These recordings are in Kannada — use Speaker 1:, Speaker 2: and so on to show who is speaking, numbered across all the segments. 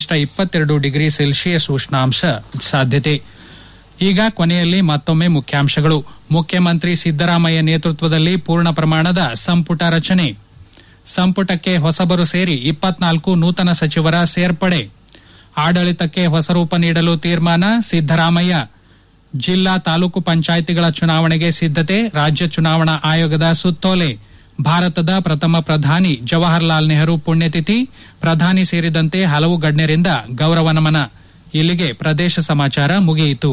Speaker 1: ಗರಿಷ್ಠ ಇಪ್ಪತ್ತೆರಡು ಡಿಗ್ರಿ ಸೆಲ್ಸಿಯಸ್ ಉಷ್ಣಾಂಶ ಸಾಧ್ಯತೆ ಈಗ ಕೊನೆಯಲ್ಲಿ ಮತ್ತೊಮ್ಮೆ ಮುಖ್ಯಾಂಶಗಳು ಮುಖ್ಯಮಂತ್ರಿ ಸಿದ್ದರಾಮಯ್ಯ ನೇತೃತ್ವದಲ್ಲಿ ಪೂರ್ಣ ಪ್ರಮಾಣದ ಸಂಪುಟ ರಚನೆ ಸಂಪುಟಕ್ಕೆ ಹೊಸಬರು ಸೇರಿ ಇಪ್ಪತ್ನಾಲ್ಕು ನೂತನ ಸಚಿವರ ಸೇರ್ಪಡೆ ಆಡಳಿತಕ್ಕೆ ಹೊಸ ರೂಪ ನೀಡಲು ತೀರ್ಮಾನ ಸಿದ್ದರಾಮಯ್ಯ ಜಿಲ್ಲಾ ತಾಲೂಕು ಪಂಚಾಯಿತಿಗಳ ಚುನಾವಣೆಗೆ ಸಿದ್ದತೆ ರಾಜ್ಯ ಚುನಾವಣಾ ಆಯೋಗದ ಸುತ್ತೋಲೆ ಭಾರತದ ಪ್ರಥಮ ಪ್ರಧಾನಿ ಜವಾಹರ್ಲಾಲ್ ನೆಹರು ಪುಣ್ಯತಿಥಿ ಪ್ರಧಾನಿ ಸೇರಿದಂತೆ ಹಲವು ಗಣ್ಯರಿಂದ ಗೌರವ ನಮನ ಇಲ್ಲಿಗೆ ಪ್ರದೇಶ ಸಮಾಚಾರ ಮುಗಿಯಿತು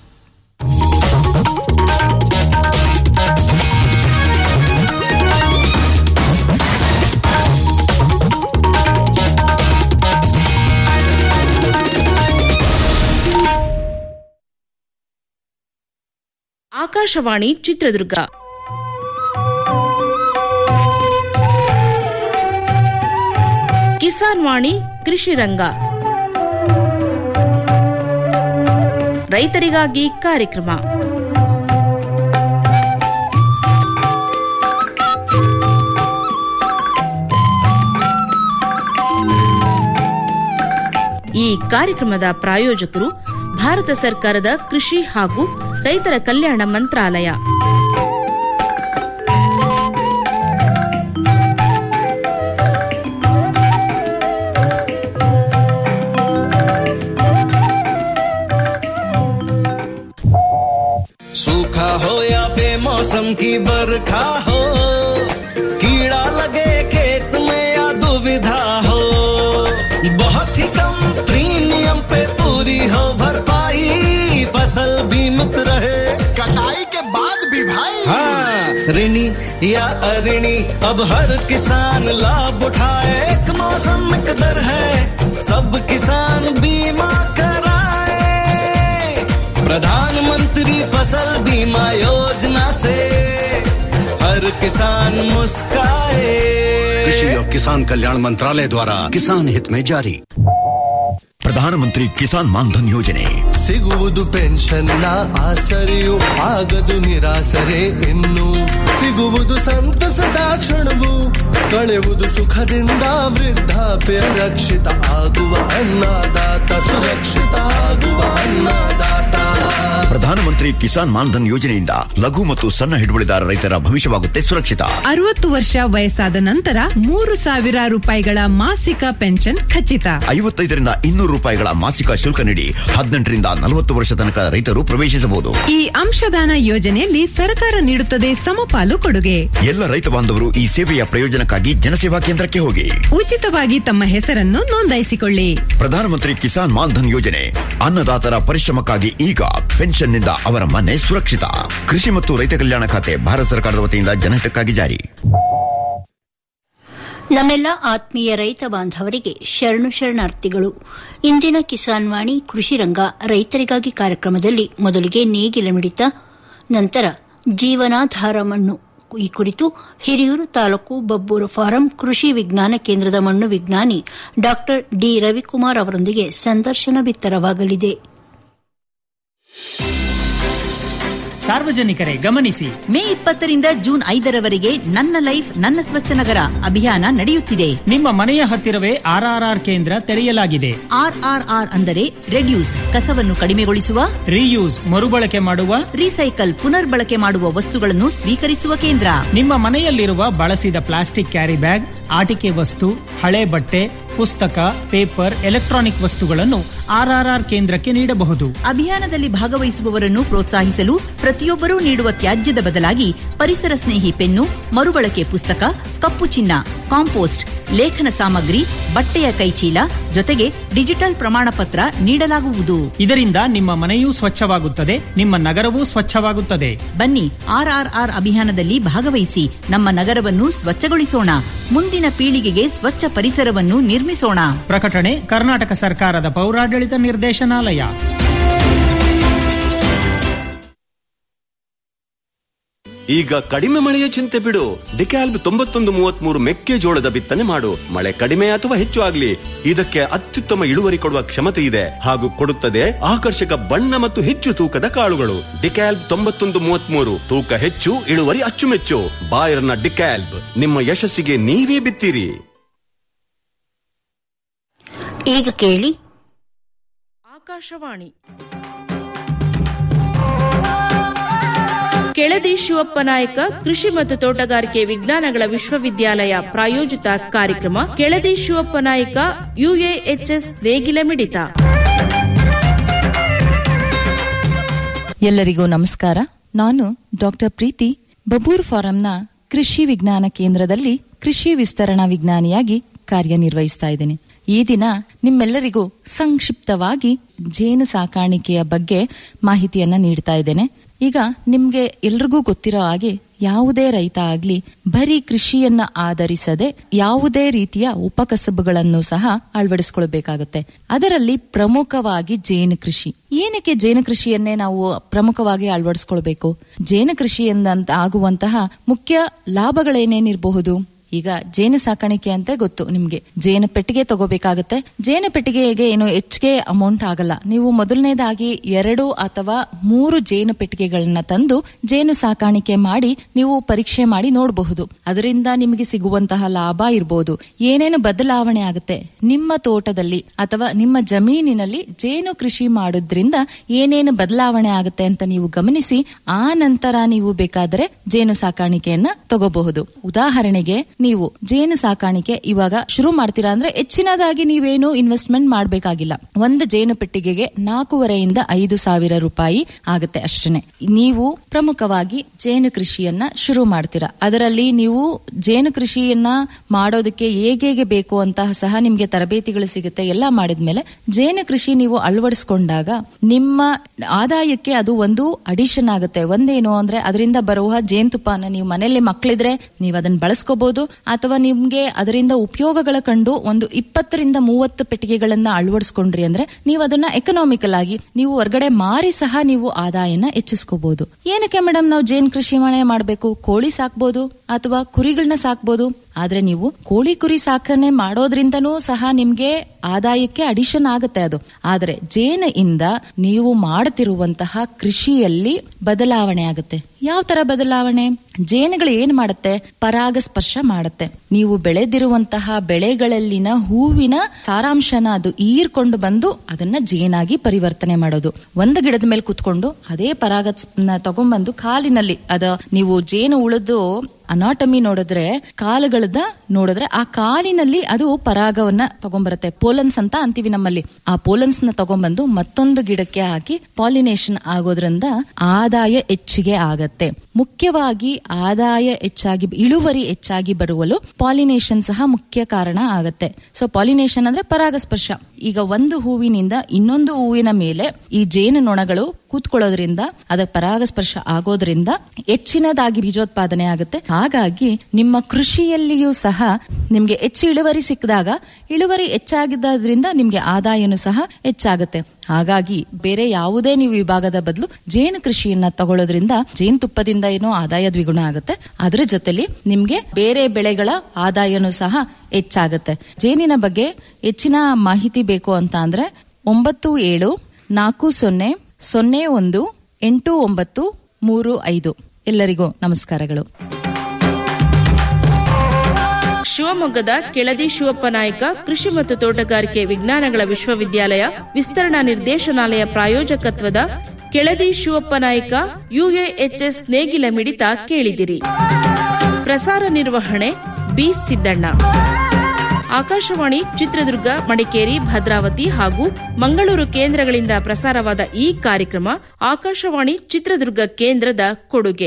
Speaker 2: ಆಕಾಶವಾಣಿ ಚಿತ್ರದುರ್ಗ ಕಿಸಾನ್ ವಾಣಿ ಕೃಷಿ ರಂಗ ರೈತರಿಗಾಗಿ ಕಾರ್ಯಕ್ರಮ ಈ ಕಾರ್ಯಕ್ರಮದ ಪ್ರಾಯೋಜಕರು ಭಾರತ ಸರ್ಕಾರದ ಕೃಷಿ ಹಾಗೂ ರೈತರ ಕಲ್ಯಾಣ ಮಂತ್ರಾಲಯ
Speaker 3: सूखा हो या बेमौसम की बरखा हो कीड़ा लगे खेत में या दुविधा हो बहुत ही कम प्रीमियम पे पूरी हो भरपाई फसल बीमित रहे
Speaker 4: कटाई के बाद भी भाई
Speaker 3: हाँ ऋणी या अऋणी अब हर किसान लाभ उठाए एक मौसम एक दर है सब किसान बीमा कराए प्रधानमंत्री फसल बीमा योजना से हर किसान मुस्काए
Speaker 5: कृषि और किसान कल्याण मंत्रालय द्वारा किसान हित में जारी ಪ್ರಧಾನಮಂತ್ರಿ ಕಿಸಾನ್ ಮಾನ್ಧನ್ ಯೋಜನೆ
Speaker 4: ಸಿಗುವುದು ಪೆನ್ಷನ್ನ ಆಸರೆಯು ಆಗದು ನಿರಾಸರೆ ಇನ್ನು ಸಿಗುವುದು ಸಂತಸದ ಕ್ಷಣವು ಕಳೆಯುವುದು ಸುಖದಿಂದ ವೃದ್ಧಾಪ್ಯ ರಕ್ಷಿತ ಆಗುವ ಅನ್ನದಾತ ಸುರಕ್ಷಿತ ಆಗುವ ಅನ್ನದಾತ
Speaker 5: ಪ್ರಧಾನಮಂತ್ರಿ ಕಿಸಾನ್ ಮಾನ್ಧನ್ ಯೋಜನೆಯಿಂದ ಲಘು ಮತ್ತು ಸಣ್ಣ ಹಿಡುವಳಿದಾರ ರೈತರ ಭವಿಷ್ಯವಾಗುತ್ತೆ ಸುರಕ್ಷಿತ
Speaker 6: ಅರವತ್ತು ವರ್ಷ ವಯಸ್ಸಾದ ನಂತರ ಮೂರು ಸಾವಿರ ರೂಪಾಯಿಗಳ ಮಾಸಿಕ ಪೆನ್ಷನ್ ಖಚಿತ
Speaker 5: ಐವತ್ತೈದರಿಂದ ಇನ್ನೂರು ರೂಪಾಯಿಗಳ ಮಾಸಿಕ ಶುಲ್ಕ ನೀಡಿ ಹದಿನೆಂಟರಿಂದ ನಲವತ್ತು ವರ್ಷ ತನಕ ರೈತರು ಪ್ರವೇಶಿಸಬಹುದು
Speaker 6: ಈ ಅಂಶದಾನ ಯೋಜನೆಯಲ್ಲಿ ಸರ್ಕಾರ ನೀಡುತ್ತದೆ ಸಮಪಾಲು ಕೊಡುಗೆ
Speaker 5: ಎಲ್ಲ ರೈತ ಬಾಂಧವರು ಈ ಸೇವೆಯ ಪ್ರಯೋಜನಕ್ಕಾಗಿ ಜನಸೇವಾ ಕೇಂದ್ರಕ್ಕೆ ಹೋಗಿ
Speaker 6: ಉಚಿತವಾಗಿ ತಮ್ಮ ಹೆಸರನ್ನು ನೋಂದಾಯಿಸಿಕೊಳ್ಳಿ
Speaker 5: ಪ್ರಧಾನಮಂತ್ರಿ ಕಿಸಾನ್ ಮಾನ್ಧನ್ ಯೋಜನೆ ಅನ್ನದಾತರ ಪರಿಶ್ರಮಕ್ಕಾಗಿ ಈಗ ಪೆನ್ಷನ್ನಿಂದ ಅವರ ಮನೆ ಸುರಕ್ಷಿತ ಕೃಷಿ ಮತ್ತು ರೈತ ಕಲ್ಯಾಣ ಖಾತೆ ಭಾರತ ಸರ್ಕಾರದ ವತಿಯಿಂದ ಜನಹಿತಕ್ಕಾಗಿ ಜಾರಿ
Speaker 7: ನಮ್ಮೆಲ್ಲ ಆತ್ಮೀಯ ರೈತ ಬಾಂಧವರಿಗೆ ಶರಣು ಶರಣಾರ್ಥಿಗಳು ಇಂದಿನ ಕಿಸಾನ್ ವಾಣಿ ಕೃಷಿ ರಂಗ ರೈತರಿಗಾಗಿ ಕಾರ್ಯಕ್ರಮದಲ್ಲಿ ಮೊದಲಿಗೆ ನೇಗಿಲ ಮಿಡಿತ ನಂತರ ಜೀವನಾಧಾರ ಮಣ್ಣು ಈ ಕುರಿತು ಹಿರಿಯೂರು ತಾಲೂಕು ಬಬ್ಬೂರು ಫಾರಂ ಕೃಷಿ ವಿಜ್ಞಾನ ಕೇಂದ್ರದ ಮಣ್ಣು ವಿಜ್ಞಾನಿ ಡಾ ಡಿ ರವಿಕುಮಾರ್ ಅವರೊಂದಿಗೆ ಸಂದರ್ಶನ ಬಿತ್ತರವಾಗಲಿದೆ
Speaker 8: ಸಾರ್ವಜನಿಕರೇ ಗಮನಿಸಿ
Speaker 9: ಮೇ ಇಪ್ಪತ್ತರಿಂದ ಜೂನ್ ಐದರವರೆಗೆ ನನ್ನ ಲೈಫ್ ನನ್ನ ಸ್ವಚ್ಛ ನಗರ ಅಭಿಯಾನ ನಡೆಯುತ್ತಿದೆ
Speaker 8: ನಿಮ್ಮ ಮನೆಯ ಹತ್ತಿರವೇ ಆರ್ಆರ್ಆರ್ ಕೇಂದ್ರ ತೆರೆಯಲಾಗಿದೆ
Speaker 9: ಆರ್ಆರ್ಆರ್ ಅಂದರೆ ರೆಡ್ಯೂಸ್ ಕಸವನ್ನು ಕಡಿಮೆಗೊಳಿಸುವ
Speaker 8: ರೀಯೂಸ್ ಮರುಬಳಕೆ ಮಾಡುವ
Speaker 9: ರೀಸೈಕಲ್ ಪುನರ್ಬಳಕೆ ಮಾಡುವ ವಸ್ತುಗಳನ್ನು ಸ್ವೀಕರಿಸುವ ಕೇಂದ್ರ
Speaker 8: ನಿಮ್ಮ ಮನೆಯಲ್ಲಿರುವ ಬಳಸಿದ ಪ್ಲಾಸ್ಟಿಕ್ ಕ್ಯಾರಿ ಬ್ಯಾಗ್ ಆಟಿಕೆ ವಸ್ತು ಹಳೆ ಬಟ್ಟೆ ಪುಸ್ತಕ ಪೇಪರ್ ಎಲೆಕ್ಟ್ರಾನಿಕ್ ವಸ್ತುಗಳನ್ನು ಆರ್ಆರ್ಆರ್ ಕೇಂದ್ರಕ್ಕೆ ನೀಡಬಹುದು
Speaker 9: ಅಭಿಯಾನದಲ್ಲಿ ಭಾಗವಹಿಸುವವರನ್ನು ಪ್ರೋತ್ಸಾಹಿಸಲು ಪ್ರತಿಯೊಬ್ಬರೂ ನೀಡುವ ತ್ಯಾಜ್ಯದ ಬದಲಾಗಿ ಪರಿಸರ ಸ್ನೇಹಿ ಪೆನ್ನು ಮರುಬಳಕೆ ಪುಸ್ತಕ ಕಪ್ಪು ಚಿನ್ನ ಕಾಂಪೋಸ್ಟ್ ಲೇಖನ ಸಾಮಗ್ರಿ ಬಟ್ಟೆಯ ಕೈಚೀಲ ಜೊತೆಗೆ ಡಿಜಿಟಲ್ ಪ್ರಮಾಣ ಪತ್ರ ನೀಡಲಾಗುವುದು
Speaker 8: ಇದರಿಂದ ನಿಮ್ಮ ಮನೆಯೂ ಸ್ವಚ್ಛವಾಗುತ್ತದೆ ನಿಮ್ಮ ನಗರವೂ ಸ್ವಚ್ಛವಾಗುತ್ತದೆ
Speaker 9: ಬನ್ನಿ ಆರ್ಆರ್ಆರ್ ಅಭಿಯಾನದಲ್ಲಿ ಭಾಗವಹಿಸಿ ನಮ್ಮ ನಗರವನ್ನು ಸ್ವಚ್ಛಗೊಳಿಸೋಣ ಮುಂದಿನ ಪೀಳಿಗೆಗೆ ಸ್ವಚ್ಛ ಪರಿಸರವನ್ನು ನಿರ್ಮಿಸೋಣ
Speaker 8: ಪ್ರಕಟಣೆ ಕರ್ನಾಟಕ ಸರ್ಕಾರದ ಪೌರಾಡಳಿತ ನಿರ್ದೇಶನಾಲಯ
Speaker 10: ಈಗ ಕಡಿಮೆ ಮಳೆಯ ಚಿಂತೆ ಬಿಡು ಡಿಕ್ಯಾಲ್ಬ್ ತೊಂಬತ್ತೊಂದು ಮೂವತ್ಮೂರು ಮೆಕ್ಕೆಜೋಳದ ಬಿತ್ತನೆ ಮಾಡು ಮಳೆ ಕಡಿಮೆ ಅಥವಾ ಹೆಚ್ಚು ಆಗ್ಲಿ ಇದಕ್ಕೆ ಅತ್ಯುತ್ತಮ ಇಳುವರಿ ಕೊಡುವ ಕ್ಷಮತೆ ಇದೆ ಹಾಗೂ ಕೊಡುತ್ತದೆ ಆಕರ್ಷಕ ಬಣ್ಣ ಮತ್ತು ಹೆಚ್ಚು ತೂಕದ ಕಾಳುಗಳು ಡಿಕ್ಯಾಲ್ಬ್ ತೊಂಬತ್ತೊಂದು ಮೂವತ್ಮೂರು ತೂಕ ಹೆಚ್ಚು ಇಳುವರಿ ಅಚ್ಚುಮೆಚ್ಚು ಬಾಯರ್ನ ಡಿಕ್ಯಾಲ್ಬ್ ನಿಮ್ಮ ಯಶಸ್ಸಿಗೆ ನೀವೇ ಬಿತ್ತೀರಿ
Speaker 7: ಈಗ ಕೇಳಿ
Speaker 2: ಆಕಾಶವಾಣಿ ಕೆಳದಿ ಶಿವಪ್ಪ ನಾಯಕ ಕೃಷಿ ಮತ್ತು ತೋಟಗಾರಿಕೆ ವಿಜ್ಞಾನಗಳ ವಿಶ್ವವಿದ್ಯಾಲಯ ಪ್ರಾಯೋಜಿತ ಕಾರ್ಯಕ್ರಮ ಕೆಳದಿ ಶಿವಪ್ಪ ನಾಯಕ ಯುಎಎಚ್ಎಸ್ ನೇಗಿಲ ಮಿಡಿತ
Speaker 11: ಎಲ್ಲರಿಗೂ ನಮಸ್ಕಾರ ನಾನು ಡಾಕ್ಟರ್ ಪ್ರೀತಿ ಬಬೂರ್ ಫಾರಂನ ಕೃಷಿ ವಿಜ್ಞಾನ ಕೇಂದ್ರದಲ್ಲಿ ಕೃಷಿ ವಿಸ್ತರಣಾ ವಿಜ್ಞಾನಿಯಾಗಿ ಕಾರ್ಯನಿರ್ವಹಿಸ್ತಾ ಇದ್ದೇನೆ ಈ ದಿನ ನಿಮ್ಮೆಲ್ಲರಿಗೂ ಸಂಕ್ಷಿಪ್ತವಾಗಿ ಜೇನು ಸಾಕಾಣಿಕೆಯ ಬಗ್ಗೆ ಮಾಹಿತಿಯನ್ನ ನೀಡ್ತಾ ಇದ್ದೇನೆ ಈಗ ನಿಮ್ಗೆ ಎಲ್ರಿಗೂ ಗೊತ್ತಿರೋ ಹಾಗೆ ಯಾವುದೇ ರೈತ ಆಗ್ಲಿ ಬರೀ ಕೃಷಿಯನ್ನ ಆಧರಿಸದೆ ಯಾವುದೇ ರೀತಿಯ ಉಪಕಸಬುಗಳನ್ನು ಸಹ ಅಳವಡಿಸಿಕೊಳ್ಬೇಕಾಗುತ್ತೆ ಅದರಲ್ಲಿ ಪ್ರಮುಖವಾಗಿ ಜೇನು ಕೃಷಿ ಏನಕ್ಕೆ ಜೇನು ಕೃಷಿಯನ್ನೇ ನಾವು ಪ್ರಮುಖವಾಗಿ ಅಳವಡಿಸ್ಕೊಳ್ಬೇಕು ಜೇನು ಕೃಷಿಯಿಂದ ಆಗುವಂತಹ ಮುಖ್ಯ ಲಾಭಗಳೇನೇನಿರಬಹುದು ಈಗ ಜೇನು ಸಾಕಾಣಿಕೆ ಅಂತ ಗೊತ್ತು ನಿಮ್ಗೆ ಜೇನು ಪೆಟ್ಟಿಗೆ ತಗೋಬೇಕಾಗತ್ತೆ ಜೇನು ಪೆಟ್ಟಿಗೆಗೆ ಏನು ಹೆಚ್ಚಿಗೆ ಅಮೌಂಟ್ ಆಗಲ್ಲ ನೀವು ಮೊದಲನೇದಾಗಿ ಎರಡು ಅಥವಾ ಮೂರು ಜೇನು ಪೆಟ್ಟಿಗೆಗಳನ್ನ ತಂದು ಜೇನು ಸಾಕಾಣಿಕೆ ಮಾಡಿ ನೀವು ಪರೀಕ್ಷೆ ಮಾಡಿ ನೋಡಬಹುದು ಅದರಿಂದ ನಿಮಗೆ ಸಿಗುವಂತಹ ಲಾಭ ಇರಬಹುದು ಏನೇನು ಬದಲಾವಣೆ ಆಗುತ್ತೆ ನಿಮ್ಮ ತೋಟದಲ್ಲಿ ಅಥವಾ ನಿಮ್ಮ ಜಮೀನಿನಲ್ಲಿ ಜೇನು ಕೃಷಿ ಮಾಡೋದ್ರಿಂದ ಏನೇನು ಬದಲಾವಣೆ ಆಗುತ್ತೆ ಅಂತ ನೀವು ಗಮನಿಸಿ ಆ ನಂತರ ನೀವು ಬೇಕಾದರೆ ಜೇನು ಸಾಕಾಣಿಕೆಯನ್ನ ತಗೋಬಹುದು ಉದಾಹರಣೆಗೆ ನೀವು ಜೇನು ಸಾಕಾಣಿಕೆ ಇವಾಗ ಶುರು ಮಾಡ್ತೀರಾ ಅಂದ್ರೆ ಹೆಚ್ಚಿನದಾಗಿ ನೀವೇನು ಇನ್ವೆಸ್ಟ್ಮೆಂಟ್ ಮಾಡಬೇಕಾಗಿಲ್ಲ ಒಂದು ಜೇನು ಪೆಟ್ಟಿಗೆಗೆ ನಾಲ್ಕೂವರೆಯಿಂದ ಐದು ಸಾವಿರ ರೂಪಾಯಿ ಆಗುತ್ತೆ ಅಷ್ಟೇ ನೀವು ಪ್ರಮುಖವಾಗಿ ಜೇನು ಕೃಷಿಯನ್ನ ಶುರು ಮಾಡ್ತೀರಾ ಅದರಲ್ಲಿ ನೀವು ಜೇನು ಕೃಷಿಯನ್ನ ಮಾಡೋದಕ್ಕೆ ಹೇಗೆ ಬೇಕು ಅಂತ ಸಹ ನಿಮ್ಗೆ ತರಬೇತಿಗಳು ಸಿಗುತ್ತೆ ಎಲ್ಲ ಮಾಡಿದ್ಮೇಲೆ ಜೇನು ಕೃಷಿ ನೀವು ಅಳವಡಿಸ್ಕೊಂಡಾಗ ನಿಮ್ಮ ಆದಾಯಕ್ಕೆ ಅದು ಒಂದು ಅಡಿಷನ್ ಆಗುತ್ತೆ ಒಂದೇನು ಅಂದ್ರೆ ಅದರಿಂದ ಬರುವ ಜೇನುತುಪ್ಪನ ನೀವು ಮನೆಯಲ್ಲಿ ಮಕ್ಕಳಿದ್ರೆ ನೀವು ಅದನ್ನ ಬಳಸ್ಕೋಬಹುದು ಅಥವಾ ನಿಮ್ಗೆ ಅದರಿಂದ ಉಪಯೋಗಗಳ ಕಂಡು ಒಂದು ಇಪ್ಪತ್ತರಿಂದ ಮೂವತ್ತು ಪೆಟ್ಟಿಗೆಗಳನ್ನ ಅಳವಡಿಸ್ಕೊಂಡ್ರಿ ಅಂದ್ರೆ ನೀವು ಅದನ್ನ ಎಕನಾಮಿಕಲ್ ಆಗಿ ನೀವು ಹೊರಗಡೆ ಮಾರಿ ಸಹ ನೀವು ಆದಾಯನ ಹೆಚ್ಚಿಸ್ಕೋಬಹುದು ಏನಕ್ಕೆ ಮೇಡಮ್ ನಾವು ಜೇನ್ ಕೃಷಿ ಮನೆ ಮಾಡಬೇಕು ಕೋಳಿ ಸಾಕ್ಬೋದು ಅಥವಾ ಕುರಿಗಳನ್ನ ಸಾಕ್ಬೋದು ಆದ್ರೆ ನೀವು ಕೋಳಿ ಕುರಿ ಸಾಕಣೆ ಮಾಡೋದ್ರಿಂದನೂ ಸಹ ನಿಮ್ಗೆ ಆದಾಯಕ್ಕೆ ಅಡಿಷನ್ ಆಗುತ್ತೆ ಅದು ಆದ್ರೆ ಜೇನು ಇಂದ ನೀವು ಮಾಡುತ್ತಿರುವಂತಹ ಕೃಷಿಯಲ್ಲಿ ಬದಲಾವಣೆ ಆಗುತ್ತೆ ಯಾವ ತರ ಬದಲಾವಣೆ ಜೇನುಗಳು ಏನ್ ಮಾಡುತ್ತೆ ಪರಾಗಸ್ಪರ್ಶ ಮಾಡುತ್ತೆ ನೀವು ಬೆಳೆದಿರುವಂತಹ ಬೆಳೆಗಳಲ್ಲಿನ ಹೂವಿನ ಸಾರಾಂಶನ ಅದು ಈರ್ಕೊಂಡು ಬಂದು ಅದನ್ನ ಜೇನಾಗಿ ಪರಿವರ್ತನೆ ಮಾಡೋದು ಒಂದು ಗಿಡದ ಮೇಲೆ ಕುತ್ಕೊಂಡು ಅದೇ ಪರಾಗ ತಗೊಂಡ್ಬಂದು ಕಾಲಿನಲ್ಲಿ ಅದ ನೀವು ಜೇನು ಉಳಿದು ಅನಾಟಮಿ ನೋಡಿದ್ರೆ ಕಾಲುಗಳದ ನೋಡಿದ್ರೆ ಆ ಕಾಲಿನಲ್ಲಿ ಅದು ಪರಾಗವನ್ನ ತಗೊಂಡ್ಬರುತ್ತೆ ಪೋಲನ್ಸ್ ಅಂತ ಅಂತೀವಿ ನಮ್ಮಲ್ಲಿ ಆ ಪೋಲನ್ಸ್ ನ ತಗೊಂಡ್ಬಂದು ಮತ್ತೊಂದು ಗಿಡಕ್ಕೆ ಹಾಕಿ ಪಾಲಿನೇಷನ್ ಆಗೋದ್ರಿಂದ ಆದಾಯ ಹೆಚ್ಚಿಗೆ ಆಗತ್ತೆ ಮುಖ್ಯವಾಗಿ ಆದಾಯ ಹೆಚ್ಚಾಗಿ ಇಳುವರಿ ಹೆಚ್ಚಾಗಿ ಬರುವಲು ಪಾಲಿನೇಷನ್ ಸಹ ಮುಖ್ಯ ಕಾರಣ ಆಗತ್ತೆ ಸೊ ಪಾಲಿನೇಷನ್ ಅಂದ್ರೆ ಪರಾಗಸ್ಪರ್ಶ ಈಗ ಒಂದು ಹೂವಿನಿಂದ ಇನ್ನೊಂದು ಹೂವಿನ ಮೇಲೆ ಈ ಜೇನು ನೊಣಗಳು ಕೂತ್ಕೊಳ್ಳೋದ್ರಿಂದ ಅದ ಪರಾಗಸ್ಪರ್ಶ ಆಗೋದ್ರಿಂದ ಹೆಚ್ಚಿನದಾಗಿ ಬೀಜೋತ್ಪಾದನೆ ಆಗುತ್ತೆ ಹಾಗಾಗಿ ನಿಮ್ಮ ಕೃಷಿಯಲ್ಲಿಯೂ ಸಹ ನಿಮ್ಗೆ ಹೆಚ್ಚು ಇಳುವರಿ ಸಿಕ್ಕಿದಾಗ ಇಳುವರಿ ಹೆಚ್ಚಾಗಿದ್ದರಿಂದ ನಿಮ್ಗೆ ಆದಾಯನೂ ಸಹ ಹೆಚ್ಚಾಗುತ್ತೆ ಹಾಗಾಗಿ ಬೇರೆ ಯಾವುದೇ ನೀವು ವಿಭಾಗದ ಬದಲು ಜೇನು ಕೃಷಿಯನ್ನ ತಗೊಳ್ಳೋದ್ರಿಂದ ಜೇನುತುಪ್ಪದಿಂದ ಏನೋ ಆದಾಯ ದ್ವಿಗುಣ ಆಗುತ್ತೆ ಅದರ ಜೊತೆಲಿ ನಿಮ್ಗೆ ಬೇರೆ ಬೆಳೆಗಳ ಆದಾಯನೂ ಸಹ ಹೆಚ್ಚಾಗುತ್ತೆ ಜೇನಿನ ಬಗ್ಗೆ ಹೆಚ್ಚಿನ ಮಾಹಿತಿ ಬೇಕು ಅಂತ ಅಂದ್ರೆ ಒಂಬತ್ತು ಏಳು ನಾಲ್ಕು ಸೊನ್ನೆ ಸೊನ್ನೆ ಒಂದು ಎಂಟು ಒಂಬತ್ತು ಮೂರು ಐದು ಎಲ್ಲರಿಗೂ ನಮಸ್ಕಾರಗಳು
Speaker 2: ಶಿವಮೊಗ್ಗದ ಕೆಳದಿ ಶಿವಪ್ಪ ನಾಯಕ ಕೃಷಿ ಮತ್ತು ತೋಟಗಾರಿಕೆ ವಿಜ್ಞಾನಗಳ ವಿಶ್ವವಿದ್ಯಾಲಯ ವಿಸ್ತರಣಾ ನಿರ್ದೇಶನಾಲಯ ಪ್ರಾಯೋಜಕತ್ವದ ಕೆಳದಿ ಶಿವಪ್ಪ ನಾಯಕ ಯುಎಎಚ್ಎಸ್ ನೇಗಿಲ ಮಿಡಿತ ಕೇಳಿದಿರಿ ಪ್ರಸಾರ ನಿರ್ವಹಣೆ ಬಿ ಸಿದ್ದಣ್ಣ ಆಕಾಶವಾಣಿ ಚಿತ್ರದುರ್ಗ ಮಡಿಕೇರಿ ಭದ್ರಾವತಿ ಹಾಗೂ ಮಂಗಳೂರು ಕೇಂದ್ರಗಳಿಂದ ಪ್ರಸಾರವಾದ ಈ ಕಾರ್ಯಕ್ರಮ ಆಕಾಶವಾಣಿ ಚಿತ್ರದುರ್ಗ ಕೇಂದ್ರದ ಕೊಡುಗೆ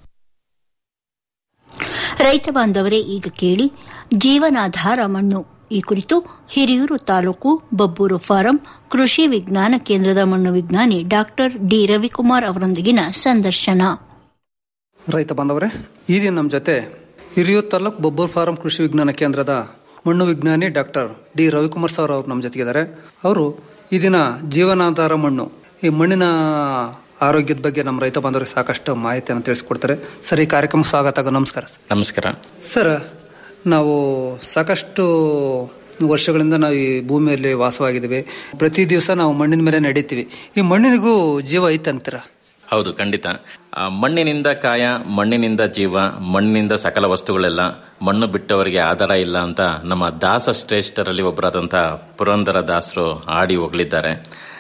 Speaker 7: ರೈತ ಬಾಂಧವರೇ ಈಗ ಕೇಳಿ ಜೀವನಾಧಾರ ಮಣ್ಣು ಈ ಕುರಿತು ಹಿರಿಯೂರು ತಾಲೂಕು ಬಬ್ಬೂರು ಫಾರಂ ಕೃಷಿ ವಿಜ್ಞಾನ ಕೇಂದ್ರದ ಮಣ್ಣು ವಿಜ್ಞಾನಿ ಡಾಕ್ಟರ್ ಡಿ ರವಿಕುಮಾರ್ ಅವರೊಂದಿಗಿನ ಸಂದರ್ಶನ
Speaker 12: ರೈತ ಬಾಂಧವರೇ ಈ ದಿನ ನಮ್ಮ ಜೊತೆ ಹಿರಿಯೂರು ತಾಲೂಕು ಬಬ್ಬೂರು ಫಾರಂ ಕೃಷಿ ವಿಜ್ಞಾನ ಕೇಂದ್ರದ ಮಣ್ಣು ವಿಜ್ಞಾನಿ ಡಾಕ್ಟರ್ ಡಿ ರವಿಕುಮಾರ್ ಸರ್ ಅವರು ನಮ್ಮ ಜೊತೆಗಿದ್ದಾರೆ ಅವರು ಈ ದಿನ ಜೀವನಾಧಾರ ಮಣ್ಣು ಈ ಮಣ್ಣಿನ ಆರೋಗ್ಯದ ಬಗ್ಗೆ ನಮ್ಮ ರೈತ ಬಾಂಧವರಿಗೆ ಸಾಕಷ್ಟು ಮಾಹಿತಿಯನ್ನು ತಿಳಿಸ್ಕೊಡ್ತಾರೆ ಸರ್ ಈ ಕಾರ್ಯಕ್ರಮ ಸ್ವಾಗತ ನಮಸ್ಕಾರ ಸರ್
Speaker 13: ನಮಸ್ಕಾರ
Speaker 12: ಸರ್ ನಾವು ಸಾಕಷ್ಟು ವರ್ಷಗಳಿಂದ ನಾವು ಈ ಭೂಮಿಯಲ್ಲಿ ವಾಸವಾಗಿದ್ದೀವಿ ಪ್ರತಿ ದಿವಸ ನಾವು ಮಣ್ಣಿನ ಮೇಲೆ ನಡೀತೀವಿ ಈ ಮಣ್ಣಿನಿಗೂ ಜೀವ ಐತೆ ಅಂತೀರ
Speaker 13: ಹೌದು ಖಂಡಿತ ಆ, ಮಣ್ಣಿನಿಂದ ಕಾಯ ಮಣ್ಣಿನಿಂದ ಜೀವ ಮಣ್ಣಿನಿಂದ ಸಕಲ ವಸ್ತುಗಳೆಲ್ಲ ಮಣ್ಣು ಬಿಟ್ಟವರಿಗೆ ಆಧಾರ ಇಲ್ಲ ಅಂತ ನಮ್ಮ ದಾಸ ಶ್ರೇಷ್ಠರಲ್ಲಿ ಒಬ್ಬರಾದಂಥ ಪುರಂದರ ದಾಸರು ಆಡಿ ಹೋಗಲಿದ್ದಾರೆ